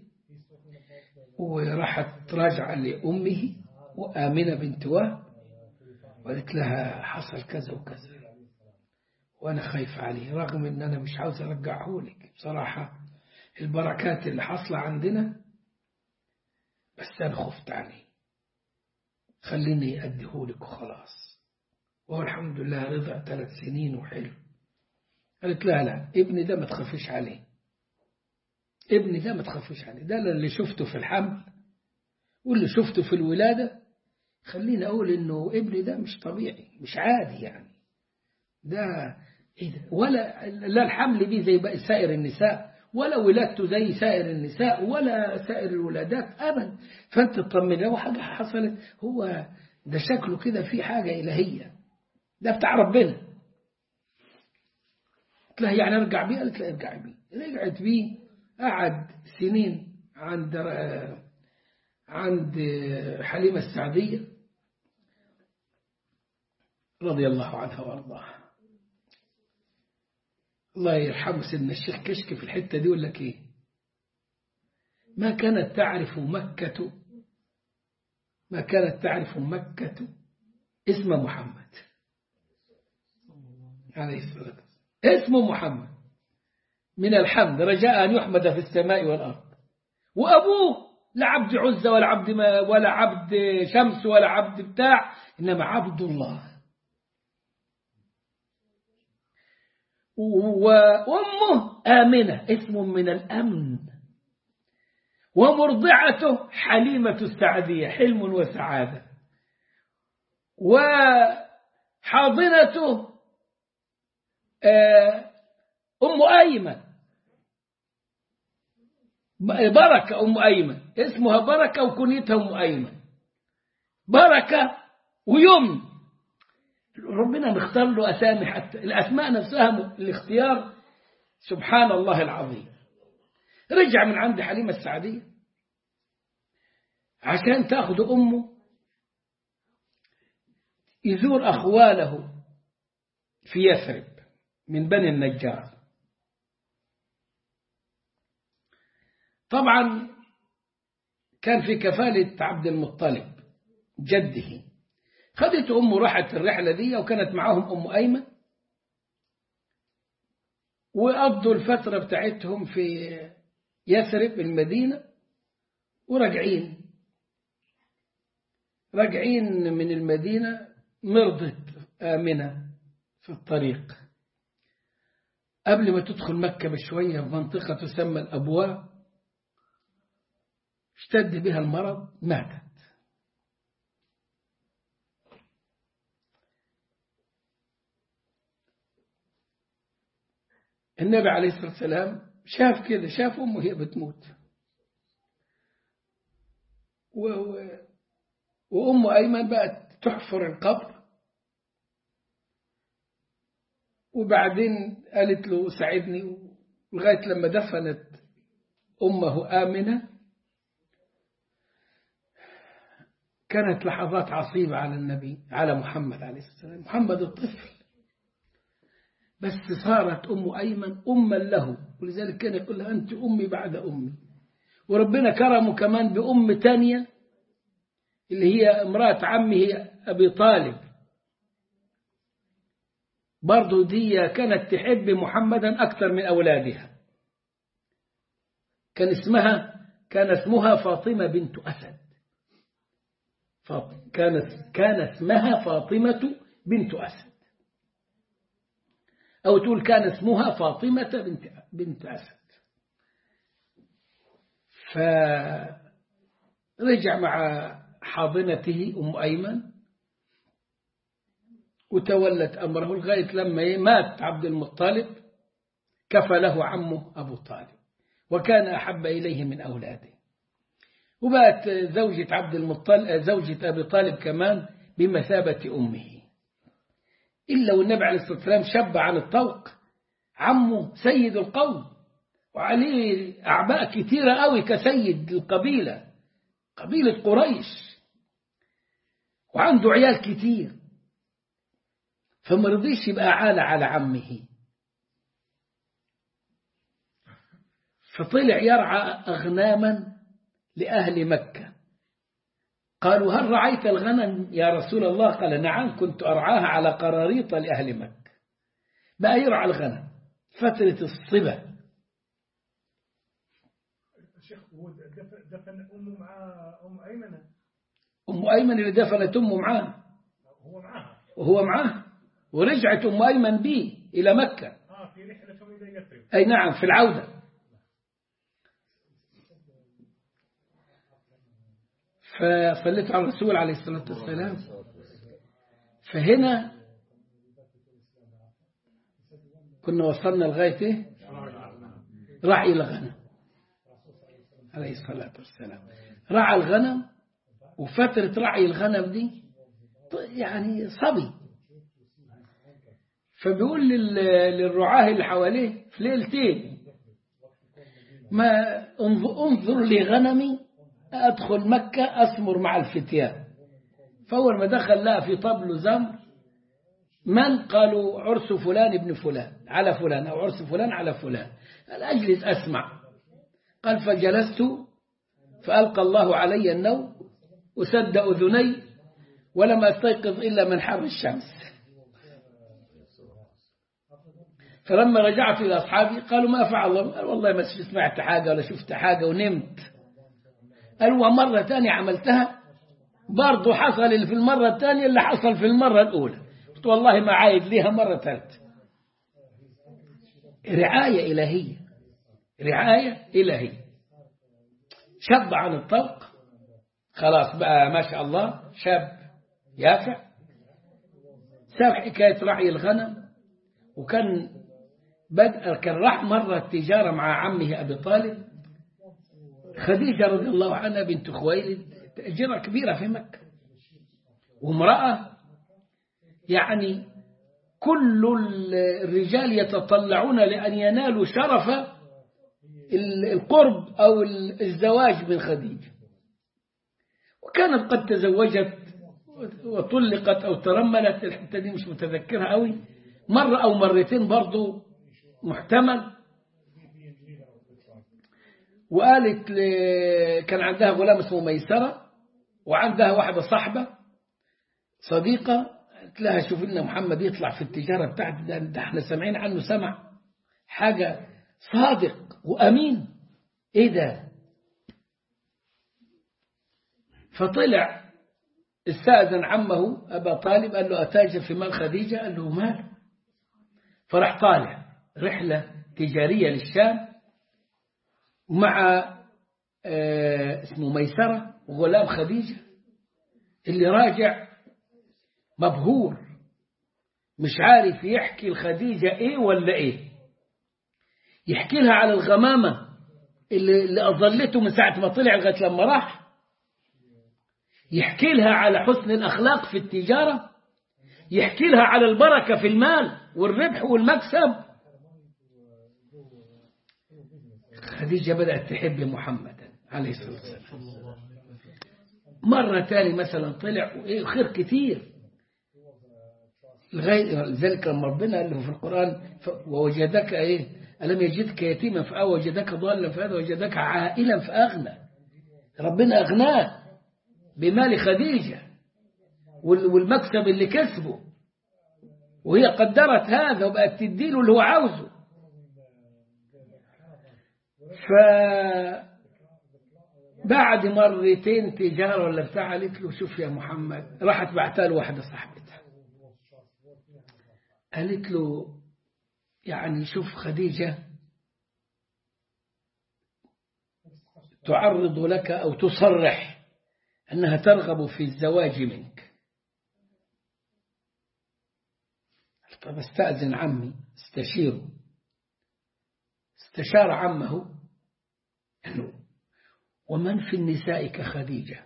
وراحت راجعة لأمه وآمنة بنت وهب وقالت لها حصل كذا وكذا وأنا خايف عليه رغم أن أنا مش عاوز أرجعه لك بصراحة البركات اللي حصل عندنا بس أنا خفت عليه خليني أديه لك وخلاص وهو الحمد لله رضع ثلاث سنين وحلو قالت لا لا ابني ده ما تخافيش عليه ابني ده ما تخافوش عليه ده اللي شفته في الحمل واللي شفته في الولادة خليني أقول إنه ابني ده مش طبيعي مش عادي يعني ده إيه ده ولا لا الحمل بيه زي سائر النساء ولا ولادته زي سائر النساء ولا سائر الولادات أبدا فأنت تطمن لو حاجة حصلت هو ده شكله كده في حاجة إلهية ده بتاع ربنا قلت لها يعني ارجع بيه قالت لها ارجع بيه رجعت بيه قعد سنين عند عند حليمة السعدية رضي الله عنها وارضاها الله يرحمه سيدنا الشيخ كشك في الحتة دي يقول لك ايه ما كانت تعرف مكة ما كانت تعرف مكة اسم محمد عليه الصلاة والسلام اسمه محمد من الحمد رجاء أن يحمد في السماء والأرض وأبوه لا عبد عزة ولا عبد ما ولا عبد شمس ولا عبد بتاع إنما عبد الله وأمه آمنة اسم من الأمن ومرضعته حليمة السعدية حلم وسعادة وحاضنته أم أيمن بركة أم أيمن اسمها بركة وكنيتها أم أيمن بركة ويمن ربنا مختار له أسامي حتى الأسماء نفسها الاختيار سبحان الله العظيم رجع من عند حليمة السعدية عشان تأخذ أمه يزور أخواله في يثرب من بني النجار طبعا كان في كفالة عبد المطلب جده خدت أمه راحت الرحلة دي وكانت معاهم أم أيمن وقضوا الفترة بتاعتهم في يثرب المدينة وراجعين راجعين من المدينة مرضت آمنة في الطريق قبل ما تدخل مكة بشوية في منطقة تسمى الأبواء اشتد بها المرض ماتت النبي عليه الصلاة والسلام شاف كده شاف أمه هي بتموت و... و... وأم أيمن بقت تحفر القبر وبعدين قالت له ساعدني لغاية لما دفنت أمه آمنة كانت لحظات عصيبة على النبي على محمد عليه الصلاة والسلام محمد الطفل بس صارت أم أيمن أما له ولذلك كان يقول لها أنت أمي بعد أمي وربنا كرمه كمان بأم تانية اللي هي امرأة عمه أبي طالب برضو دي كانت تحب محمدا أكثر من أولادها كان اسمها كان اسمها فاطمة بنت أسد كانت كان اسمها فاطمة بنت أسد أو تقول كان اسمها فاطمة بنت بنت أسد فرجع مع حاضنته أم أيمن وتولت أمره لغاية لما مات عبد المطلب كفله عمه أبو طالب وكان أحب إليه من أولاده وبقت زوجة عبد المطلب زوجة أبي طالب كمان بمثابة أمه إلا والنبي عليه الصلاة والسلام شب عن الطوق عمه سيد القوم وعليه أعباء كثيرة قوي كسيد القبيلة قبيلة قريش وعنده عيال كتير فما رضيش يبقى عالة على عمه فطلع يرعى أغناما لأهل مكة قالوا هل رعيت الغنم يا رسول الله قال نعم كنت أرعاها على قراريط لأهل مكة بقى يرعى الغنم فترة الصبا شيخ هو دفن أمه مع أم أيمنة أم أيمن اللي دفنت أمه معاه هو معاها وهو معاه ورجعت أم أيمن به إلى مكة اه في رحلتهم إلى يثرب أي نعم في العودة فصليت على الرسول عليه الصلاة والسلام فهنا كنا وصلنا لغاية إيه؟ رعي الغنم عليه الصلاة والسلام رعى الغنم وفترة رعي الغنم دي يعني صبي فبيقول للرعاه اللي حواليه في ليلتين ما انظر لي غنمي أدخل مكة أسمر مع الفتيان فأول ما دخل لها في طبل زمر من قالوا عرس فلان ابن فلان على فلان أو عرس فلان على فلان قال أجلس أسمع قال فجلست فألقى الله علي النوم وسد أذني ولم أستيقظ إلا من حر الشمس فلما رجعت إلى أصحابي قالوا ما فعل قال والله ما سمعت حاجة ولا شفت حاجة ونمت قالوا ومرة تانية عملتها برضه حصل اللي في المرة الثانية اللي حصل في المرة الأولى قلت والله ما عايد ليها مرة ثالثة رعاية إلهية رعاية إلهية شب عن الطوق خلاص بقى ما شاء الله شاب يافع ساب حكاية رعي الغنم وكان بدأ كان راح مرة التجارة مع عمه أبي طالب خديجة رضي الله عنها بنت خويلد تأجرة كبيرة في مكة وامرأة يعني كل الرجال يتطلعون لأن ينالوا شرف القرب أو الزواج من خديجة وكانت قد تزوجت وطلقت أو ترملت الحتة دي مش متذكرها قوي مرة أو مرتين برضو محتمل وقالت ل... كان عندها غلام اسمه ميسرة وعندها واحدة صاحبة صديقة قالت لها شوف لنا محمد يطلع في التجارة بتاعت ده, ده احنا سامعين عنه سمع حاجة صادق وأمين ايه ده فطلع استأذن عمه أبا طالب قال له أتاجر في مال خديجة قال له مال فراح طالع رحلة تجارية للشام مع آه اسمه ميسرة وغلام خديجة اللي راجع مبهور مش عارف يحكي لخديجة ايه ولا ايه يحكي لها على الغمامة اللي, اللي أظلته من ساعة ما طلع لغاية لما راح يحكي لها على حسن الأخلاق في التجارة يحكي لها على البركة في المال والربح والمكسب خديجة بدأت تحب محمدا عليه الصلاة والسلام مرة تاني مثلا طلع وإيه خير كتير لغاية ذلك لما ربنا قال له في القرآن ووجدك إيه ألم يجدك يتيما فأوى وجدك ضالا فهذا وجدك عائلا فأغنى ربنا أغناه بمال خديجة والمكسب اللي كسبه وهي قدرت هذا وبقت تديله اللي هو عاوزه ف بعد مرتين تجارة ولا بتاع قالت له شوف يا محمد راحت بعتها له واحدة صاحبتها قالت له يعني شوف خديجة تعرض لك أو تصرح أنها ترغب في الزواج منك طب استأذن عمي استشيره استشار عمه أنه ومن في النساء كخديجة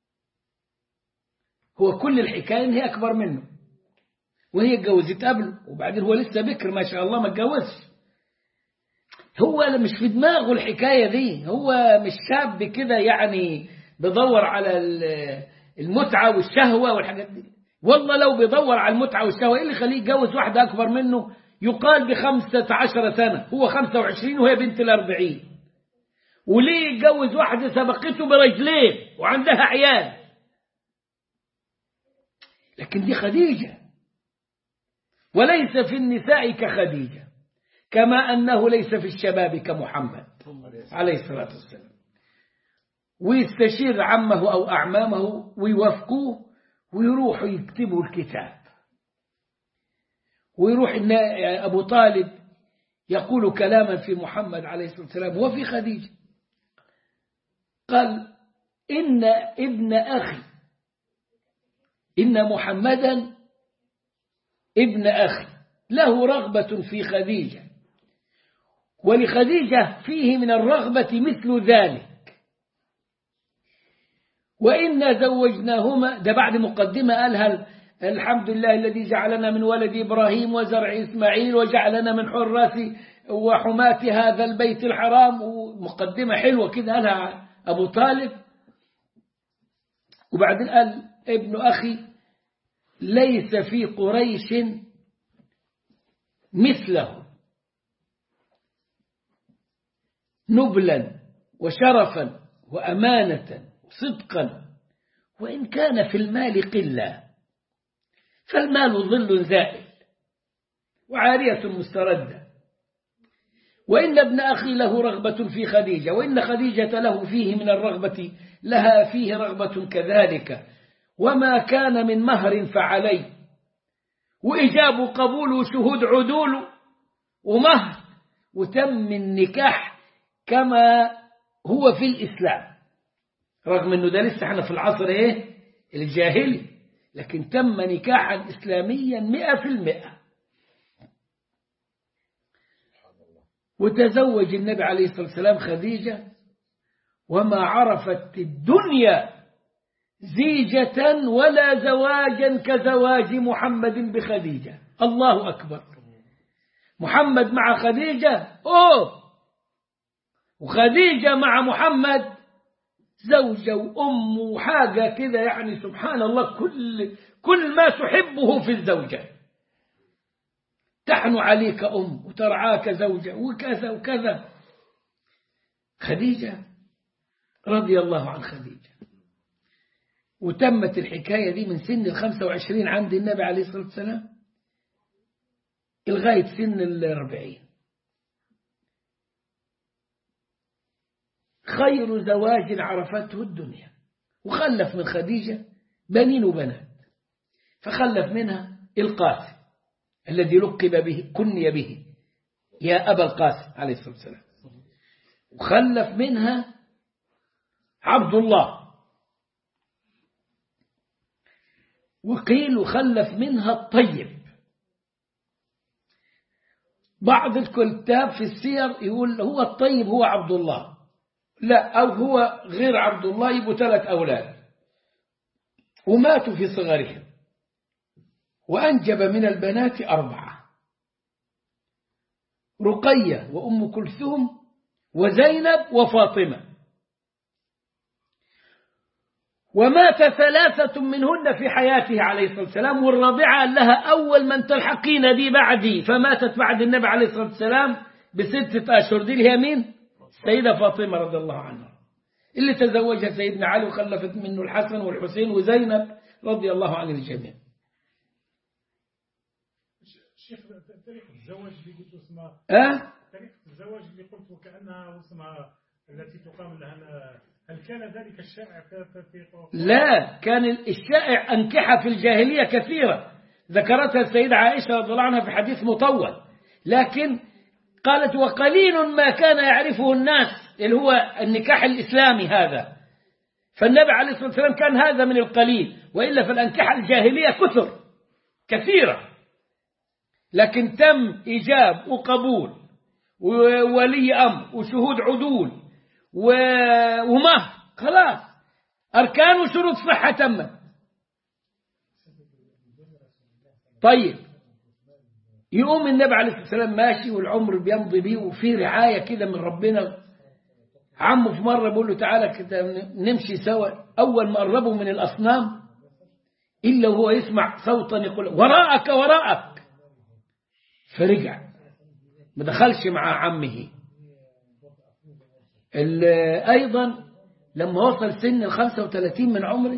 هو كل الحكاية إن هي أكبر منه وهي اتجوزت قبله وبعدين هو لسه بكر ما شاء الله ما اتجوزش هو مش في دماغه الحكاية دي هو مش شاب كده يعني بيدور على المتعة والشهوة والحاجات دي والله لو بيدور على المتعة والشهوة إيه اللي يخليه يتجوز واحدة أكبر منه يقال بخمسة عشر سنة هو خمسة وعشرين وهي بنت الأربعين وليه يتجوز واحدة سبقته برجلين وعندها عيال لكن دي خديجة وليس في النساء كخديجة كما أنه ليس في الشباب كمحمد عليه الصلاة والسلام ويستشير عمه أو أعمامه ويوافقوه ويروحوا يكتبوا الكتاب ويروح أبو طالب يقول كلاما في محمد عليه الصلاة والسلام وفي خديجة قال إن ابن أخي إن محمدا ابن أخي له رغبة في خديجة ولخديجة فيه من الرغبة مثل ذلك وإنا زوجناهما ده بعد مقدمة قالها الحمد لله الذي جعلنا من ولد إبراهيم وزرع إسماعيل وجعلنا من حراس وحماة هذا البيت الحرام ومقدمة حلوة كده قالها أبو طالب وبعدين قال ابن أخي ليس في قريش مثله نبلا وشرفا وأمانة صدقا وإن كان في المال قلة فالمال ظل زائل وعارية مستردة وإن ابن أخي له رغبة في خديجة وإن خديجة له فيه من الرغبة لها فيه رغبة كذلك وما كان من مهر فعلي وإجاب قبول وشهود عدول ومهر وتم النكاح كما هو في الإسلام رغم أنه ده لسه احنا في العصر إيه الجاهلي لكن تم نكاحا إسلاميا مئة في المئة وتزوج النبي عليه الصلاة والسلام خديجة وما عرفت الدنيا زيجة ولا زواجا كزواج محمد بخديجة الله أكبر محمد مع خديجة أوه وخديجة مع محمد زوجة وأم وحاجة كده يعني سبحان الله كل كل ما تحبه في الزوجة تحن عليك أم وترعاك زوجة وكذا وكذا خديجة رضي الله عن خديجة وتمت الحكاية دي من سن الخمسة وعشرين عند النبي عليه الصلاة والسلام لغاية سن الأربعين خير زواج عرفته الدنيا وخلف من خديجة بنين وبنات فخلف منها القاسم الذي لقب به كني به يا أبا القاسم عليه الصلاة والسلام وخلف منها عبد الله وقيل وخلف منها الطيب بعض الكتاب في السير يقول هو الطيب هو عبد الله لا أو هو غير عبد الله يبقوا ثلاث أولاد وماتوا في صغرهم وأنجب من البنات أربعة رقية وأم كلثوم وزينب وفاطمة ومات ثلاثة منهن في حياته عليه الصلاة والسلام والرابعة قال لها أول من تلحقين بي بعدي فماتت بعد النبي عليه الصلاة والسلام بستة أشهر دي اللي هي مين؟ السيدة فاطمة رضي الله عنها اللي تزوجها سيدنا علي وخلفت منه الحسن والحسين وزينب رضي الله عن الجميع شيخ طريقة الزواج اللي قلت اسمها أه؟ طريقة الزواج اللي قلت وكأنها اسمها التي تقام لها هل كان ذلك الشائع في في في لا كان الشائع أنكحة في الجاهلية كثيرة ذكرتها السيدة عائشة رضي الله عنها في حديث مطول لكن قالت وقليل ما كان يعرفه الناس اللي هو النكاح الإسلامي هذا فالنبي عليه الصلاة والسلام كان هذا من القليل وإلا في الأنكحة الجاهلية كثر كثيرة لكن تم إيجاب وقبول وولي أمر وشهود عدول ومهر خلاص أركان وشروط صحة تمت طيب يقوم النبي عليه الصلاة والسلام ماشي والعمر بيمضي بيه وفي رعاية كده من ربنا عمه في مرة بيقول له تعالى كده نمشي سوا أول ما قربوا من الأصنام إلا وهو يسمع صوتا يقول وراءك وراءك فرجع ما دخلش مع عمه أيضا لما وصل سن الخمسة وثلاثين من عمره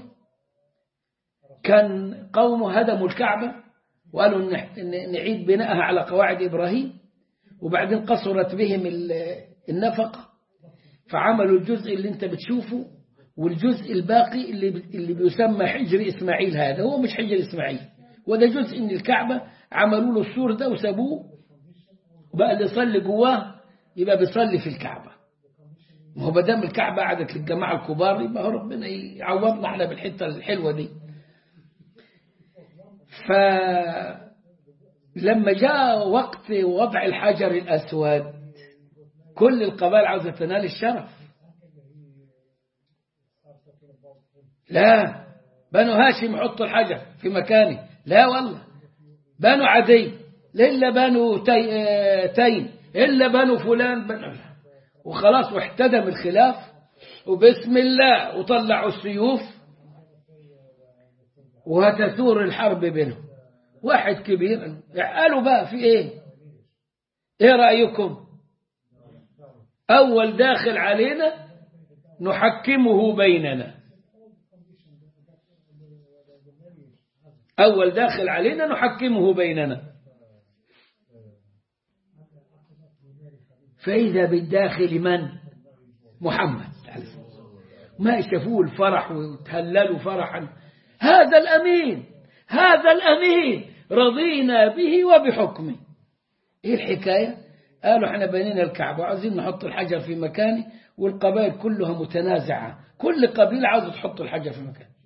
كان قومه هدموا الكعبة وقالوا نعيد بناءها على قواعد إبراهيم وبعدين قصرت بهم النفقة فعملوا الجزء اللي انت بتشوفه والجزء الباقي اللي اللي بيسمى حجر إسماعيل هذا هو مش حجر إسماعيل وده جزء من الكعبة عملوا له السور ده وسابوه وبقى اللي يصلي جواه يبقى بيصلي في الكعبة ما هو بدام الكعبة قعدت للجماعة الكبار يبقى هو ربنا يعوضنا احنا بالحتة الحلوة دي فلما جاء وقت وضع الحجر الأسود كل القبائل عاوزة تنال الشرف لا بنو هاشم يحطوا الحجر في مكانه لا والله بنو عدي إلا بنو تي... تين إلا بنو فلان بنو وخلاص واحتدم الخلاف وبسم الله وطلعوا السيوف وهتثور الحرب بينهم واحد كبير قالوا بقى في ايه ايه رأيكم اول داخل علينا نحكمه بيننا اول داخل علينا نحكمه بيننا فإذا بالداخل من محمد ما شافوه الفرح وتهللوا فرحا هذا الأمين هذا الأمين رضينا به وبحكمه إيه الحكاية قالوا احنا بنينا الكعبة وعايزين نحط الحجر في مكانه والقبائل كلها متنازعة كل قبيلة عاوزة تحط الحجر في مكانه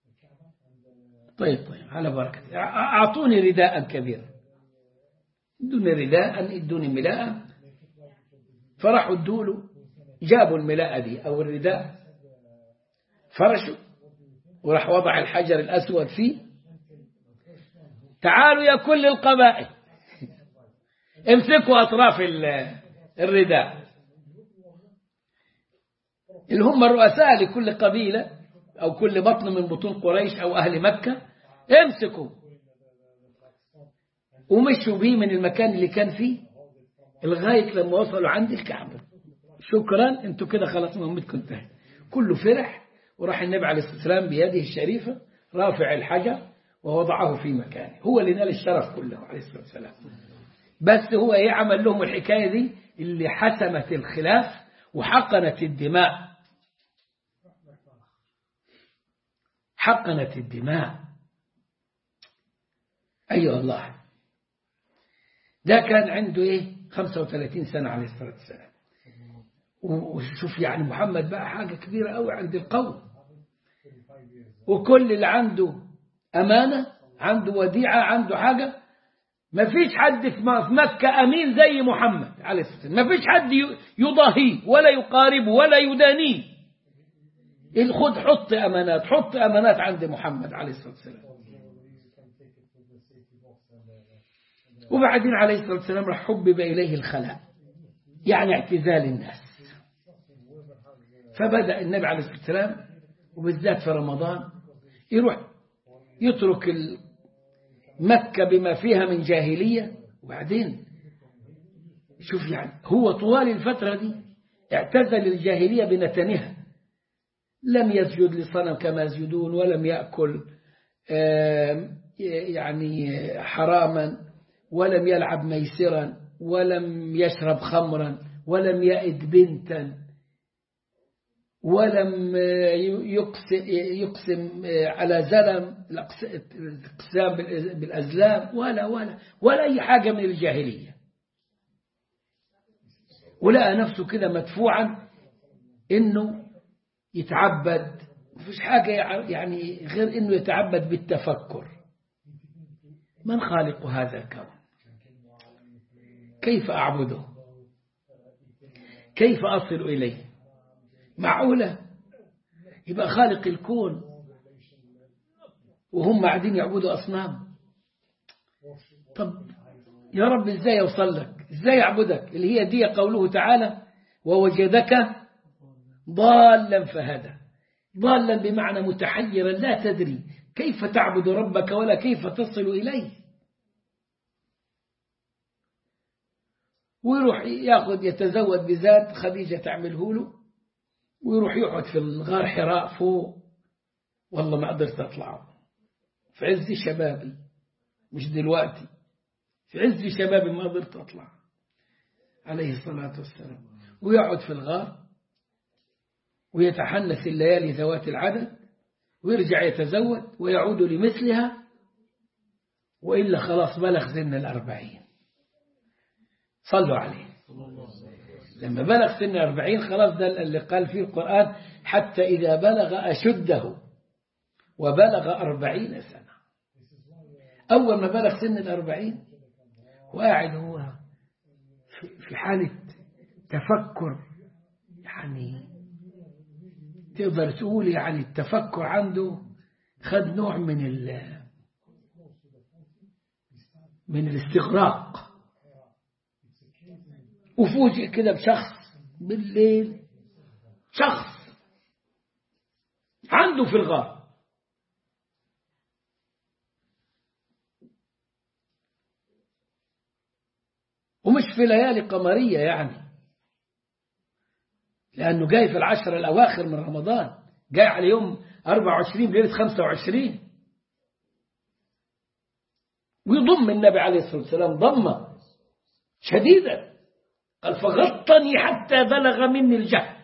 طيب طيب على بركة أعطوني رداء كبيرا ادوني رداء ادوني ملاءة فراحوا ادوا جابوا الملاءة دي أو الرداء فرشوا وراح وضع الحجر الأسود فيه تعالوا يا كل القبائل امسكوا أطراف الرداء اللي هم الرؤساء لكل قبيلة أو كل بطن من بطون قريش أو أهل مكة امسكوا ومشوا بيه من المكان اللي كان فيه لغاية لما وصلوا عند الكعبة شكرا انتوا كده خلاص مهمتكم انتهت كله فرح وراح النبي عليه الصلاة والسلام بيده الشريفة رافع الحجر ووضعه في مكانه هو اللي نال الشرف كله عليه الصلاة والسلام بس هو ايه عمل لهم الحكاية دي اللي حسمت الخلاف وحقنت الدماء حقنت الدماء أيها الله ده كان عنده ايه 35 سنة عليه الصلاة والسلام وشوف يعني محمد بقى حاجة كبيرة قوي عند القوم وكل اللي عنده أمانة عنده وديعة عنده حاجة ما فيش حد في مكة أمين زي محمد عليه الصلاة والسلام ما فيش حد يضاهيه ولا يقاربه ولا يدانيه خد حط أمانات حط أمانات عند محمد عليه الصلاة والسلام وبعدين عليه الصلاة والسلام راح حبب إليه الخلاء يعني اعتزال الناس فبدأ النبي عليه الصلاة والسلام وبالذات في رمضان يروح يترك مكة بما فيها من جاهلية وبعدين شوف يعني هو طوال الفترة دي اعتزل الجاهلية بنتنها لم يسجد لصنم كما يسجدون ولم يأكل يعني حراما ولم يلعب ميسرا ولم يشرب خمرا ولم يئد بنتا ولم يقسم على زلم الاقسام بالأزلام ولا ولا ولا أي حاجة من الجاهلية ولقى نفسه كده مدفوعا إنه يتعبد مفيش حاجة يعني غير إنه يتعبد بالتفكر من خالق هذا الكون كيف أعبده كيف أصل إليه معقولة يبقى خالق الكون وهم قاعدين يعبدوا أصنام طب يا رب ازاي يوصل لك ازاي يعبدك اللي هي دي قوله تعالى ووجدك ضالا فهدى ضالا بمعنى متحيرا لا تدري كيف تعبد ربك ولا كيف تصل إليه ويروح ياخذ يتزود بذات خديجة تعمله له ويروح يقعد في الغار حراء فوق والله ما قدرت أطلع في عز شبابي مش دلوقتي في عز شبابي ما قدرت أطلع عليه الصلاة والسلام ويقعد في الغار ويتحنس الليالي ذوات العدد ويرجع يتزود ويعود لمثلها وإلا خلاص بلغ سن الأربعين صلوا عليه لما بلغ سن الأربعين خلاص ده اللي قال فيه القرآن حتى إذا بلغ أشده وبلغ أربعين سنة أول ما بلغ سن الأربعين وقاعد هو في حالة تفكر يعني تقدر تقول يعني التفكر عنده خد نوع من ال من الاستغراق وفوجئ كده بشخص بالليل شخص عنده في الغار ومش في ليالي قمرية يعني لأنه جاي في العشر الأواخر من رمضان جاي على يوم 24 ليلة 25 ويضم النبي عليه الصلاة والسلام ضمة شديدة قال فغطني حتى بلغ مني الجهد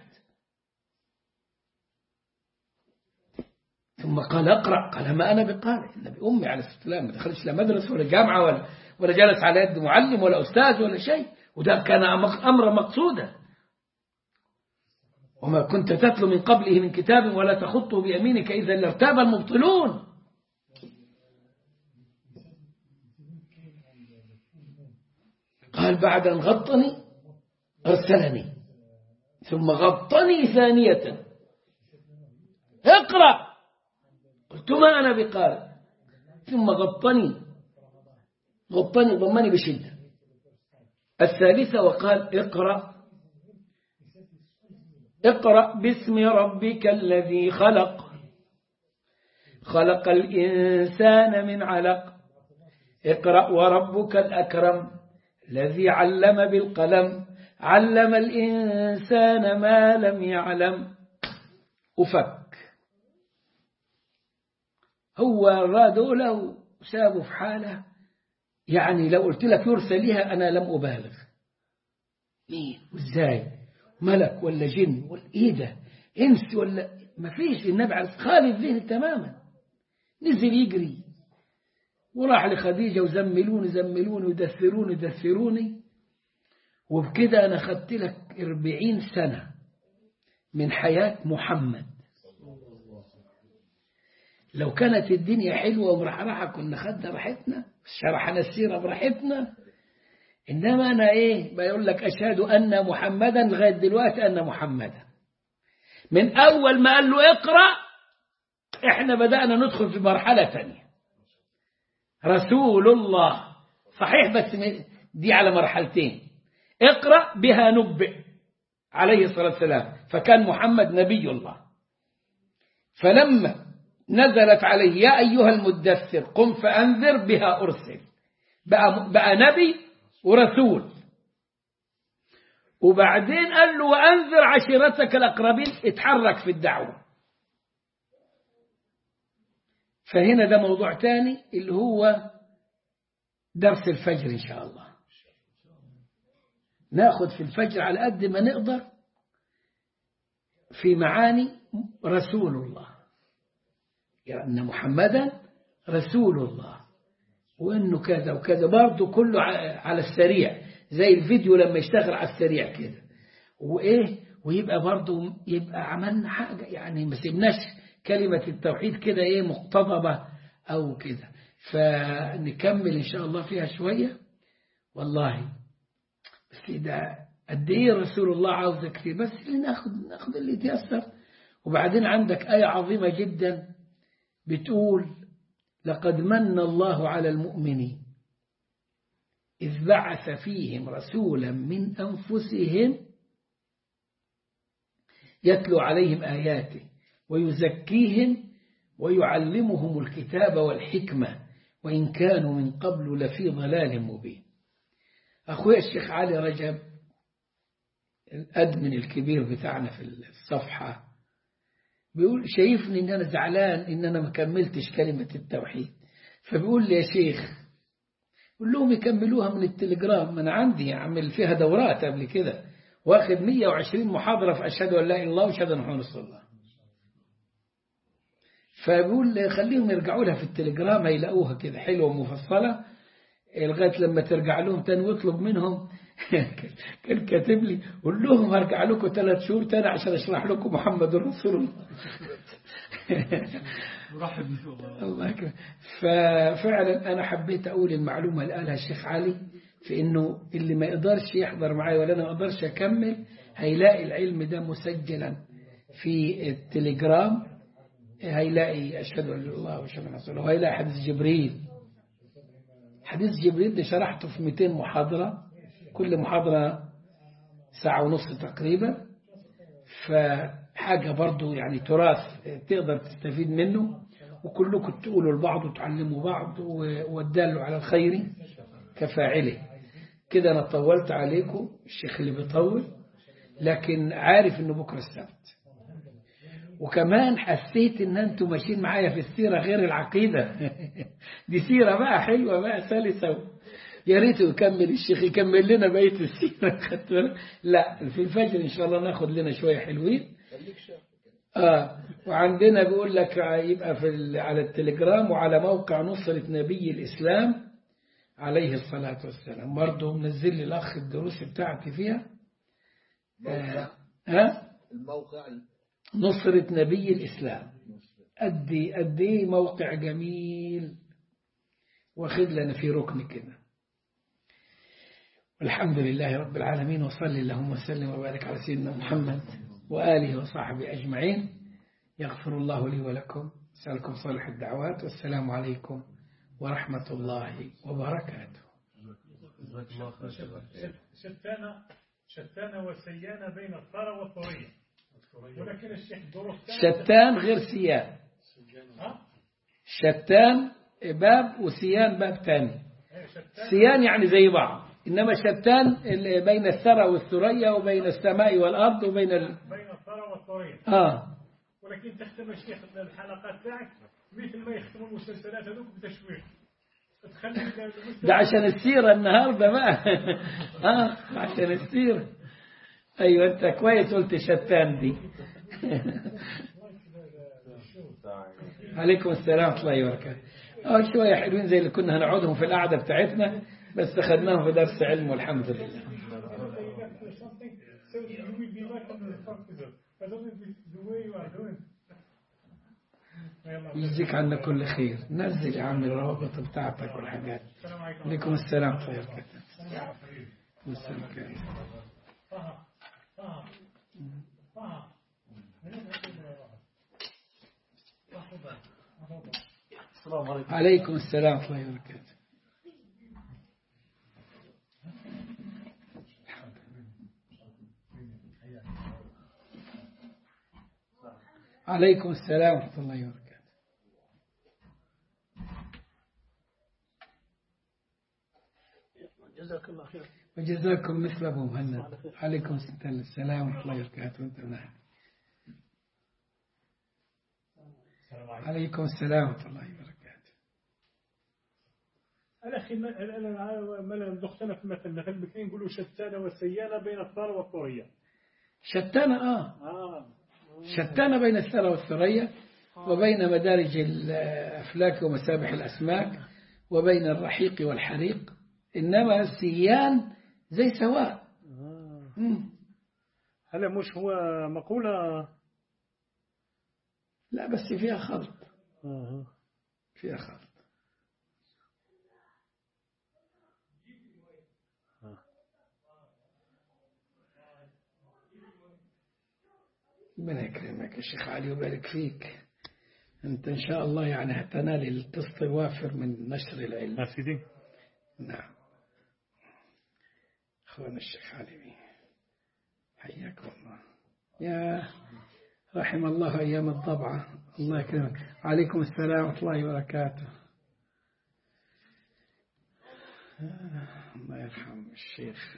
ثم قال اقرأ قال ما أنا بقارئ النبي أمي عليه الصلاة والسلام ما دخلش لا مدرسة ولا جامعة ولا, ولا جلس على يد معلم ولا أستاذ ولا شيء وده كان أمر مقصودا وما كنت تتلو من قبله من كتاب ولا تخطه بيمينك إذا لارتاب المبطلون قال بعد أن غطني أرسلني ثم غطني ثانية اقرأ قلت ما أنا بقارئ ثم غطني غطني ضمني بشدة الثالثة وقال اقرأ اقرأ باسم ربك الذي خلق خلق الإنسان من علق اقرأ وربك الأكرم الذي علم بالقلم علم الإنسان ما لم يعلم وفك هو رادوا له سابوا في حاله يعني لو قلت لك يرسل لها أنا لم أبالغ مين وإزاي ملك ولا جن ولا إيه ده إنس ولا ما فيش النبي عليه خالي الذهن تماما نزل يجري وراح لخديجة وزملوني زملوني ودثروني دثروني وبكده أنا خدت لك أربعين سنة من حياة محمد لو كانت الدنيا حلوة ومرحرحة كنا خدنا راحتنا شرحنا السيرة براحتنا إنما أنا إيه بيقول لك أشهد أن محمدا لغاية دلوقتي أن محمدا من أول ما قال له اقرأ إحنا بدأنا ندخل في مرحلة ثانية رسول الله صحيح بس دي على مرحلتين اقرأ بها نبئ عليه الصلاة والسلام فكان محمد نبي الله فلما نزلت عليه يا أيها المدثر قم فأنذر بها أرسل بقى, بقى نبي ورسول وبعدين قال له وأنذر عشيرتك الأقربين اتحرك في الدعوة فهنا ده موضوع تاني اللي هو درس الفجر إن شاء الله ناخد في الفجر على قد ما نقدر في معاني رسول الله يعني أن محمدا رسول الله وأنه كذا وكذا برضه كله على السريع زي الفيديو لما يشتغل على السريع كده وإيه ويبقى برضه يبقى عملنا حاجة يعني ما سيبناش كلمة التوحيد كده إيه مقتضبة أو كده فنكمل إن شاء الله فيها شوية والله بس ده قد إيه رسول الله عاوز كتير بس ناخد ناخد اللي يتيسر وبعدين عندك آية عظيمة جدا بتقول لقد من الله على المؤمنين إذ بعث فيهم رسولا من أنفسهم يتلو عليهم آياته ويزكيهم ويعلمهم الكتاب والحكمة وإن كانوا من قبل لفي ضلال مبين أخوي الشيخ علي رجب الأدمن الكبير بتاعنا في الصفحة بيقول شايفني ان انا زعلان ان انا ما كملتش كلمة التوحيد فبيقول لي يا شيخ قول لهم يكملوها من التليجرام انا عندي اعمل فيها دورات قبل كده واخد 120 محاضرة في اشهد ان لا اله الا الله واشهد ان محمد رسول الله فبيقول خليهم يرجعوا لها في التليجرام هيلاقوها كده حلوة ومفصلة لغاية لما ترجع لهم تاني واطلب منهم كان كاتب لي قول لهم هرجع لكم ثلاث شهور تاني عشان اشرح لكم محمد رسول الله مرحب الله أكبر ففعلا أنا حبيت أقول المعلومة اللي قالها الشيخ علي في إنه اللي ما يقدرش يحضر معايا ولا أنا ما أقدرش أكمل هيلاقي العلم ده مسجلا في التليجرام هيلاقي أشهد أن لا الله وأشهد أن رسول الله وهيلاقي حديث جبريل حديث جبريل ده شرحته في 200 محاضرة كل محاضرة ساعة ونص تقريبا فحاجة برضو يعني تراث تقدر تستفيد منه وكلكم تقولوا لبعض وتعلموا بعض والدال على الخير كفاعله كده أنا طولت عليكم الشيخ اللي بيطول لكن عارف انه بكرة السبت وكمان حسيت ان انتم ماشيين معايا في السيرة غير العقيدة دي سيرة بقى حلوة بقى سلسة يا ريت يكمل الشيخ يكمل لنا بقية السيرة لا في الفجر ان شاء الله ناخد لنا شوية حلوين آه وعندنا بيقول لك يبقى في على التليجرام وعلى موقع نصرة نبي الإسلام عليه الصلاة والسلام برضه منزل لي الأخ الدروس بتاعتي فيها آه ها الموقع نصرة نبي الإسلام قد قد ايه موقع جميل واخد لنا في ركن كده والحمد لله رب العالمين وصلي اللهم وسلم وبارك على سيدنا محمد وآله وصحبه أجمعين يغفر الله لي ولكم أسألكم صالح الدعوات والسلام عليكم ورحمة الله وبركاته شتان شتان وسيان بين الثرى والثريا ولكن الشيخ ظروف شتان غير سيان ها شتان باب وسيان باب تاني شتان سيان يعني زي بعض إنما شتان اللي بين الثرى والثريا وبين السماء والأرض وبين ال... بين الثرى والطورية آه ولكن تختم الشيخ الحلقات تاعك مثل ما يختموا المسلسلات هذوك بتشويق تخلي المسلسل ده عشان السيرة النهاردة بقى آه عشان السيرة أيوة أنت كويس قلت شتان دي عليكم السلام ورحمة الله وبركاته اه شوية حلوين زي اللي كنا هنقعدهم في القعدة بتاعتنا بس خدناهم في درس علم والحمد لله So you will be like on the hospital. But don't be the way you are doing. يلا يجزيك عنا كل خير نزل يا عم الروابط بتاعتك والحاجات السلام عليكم عليكم السلام ورحمة الله وبركاته السلام عليكم. طه طه طه من هنا كده واحد السلام عليكم عليكم السلام ورحمة الله وبركاته عليكم السلام ورحمة الله وبركاته جزاك الله خير وجزاكم مثل أبو مهند عليكم السلام ورحمة الله وبركاته وانت من أهل. السلام عليكم عليكم السلام ورحمة الله وبركاته الأخي ما- أنا ما أنا دختنا في مثل مثل بكين يقولوا شتان وسيانة بين الثار والطورية شتان آه آه شتان بين الثرى والثريا وبين مدارج الأفلاك ومسابح الأسماك وبين الرحيق والحريق إنما السيان زي سواء مم. هلا مش هو مقولة لا بس فيها خلط آه. فيها خلط ربنا يكرمك يا شيخ علي ويبارك فيك أنت إن شاء الله يعني هتنال القسط الوافر من نشر العلم يا سيدي نعم أخوانا الشيخ علي حياكم الله يا رحم الله أيام الضبعة الله يكرمك عليكم السلام ورحمة الله وبركاته آه، الله يرحم الشيخ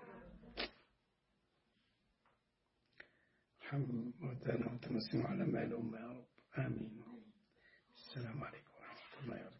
ارحم موتانا وتمسنا على مال الأمة يا رب آمين السلام عليكم ورحمة الله وبركاته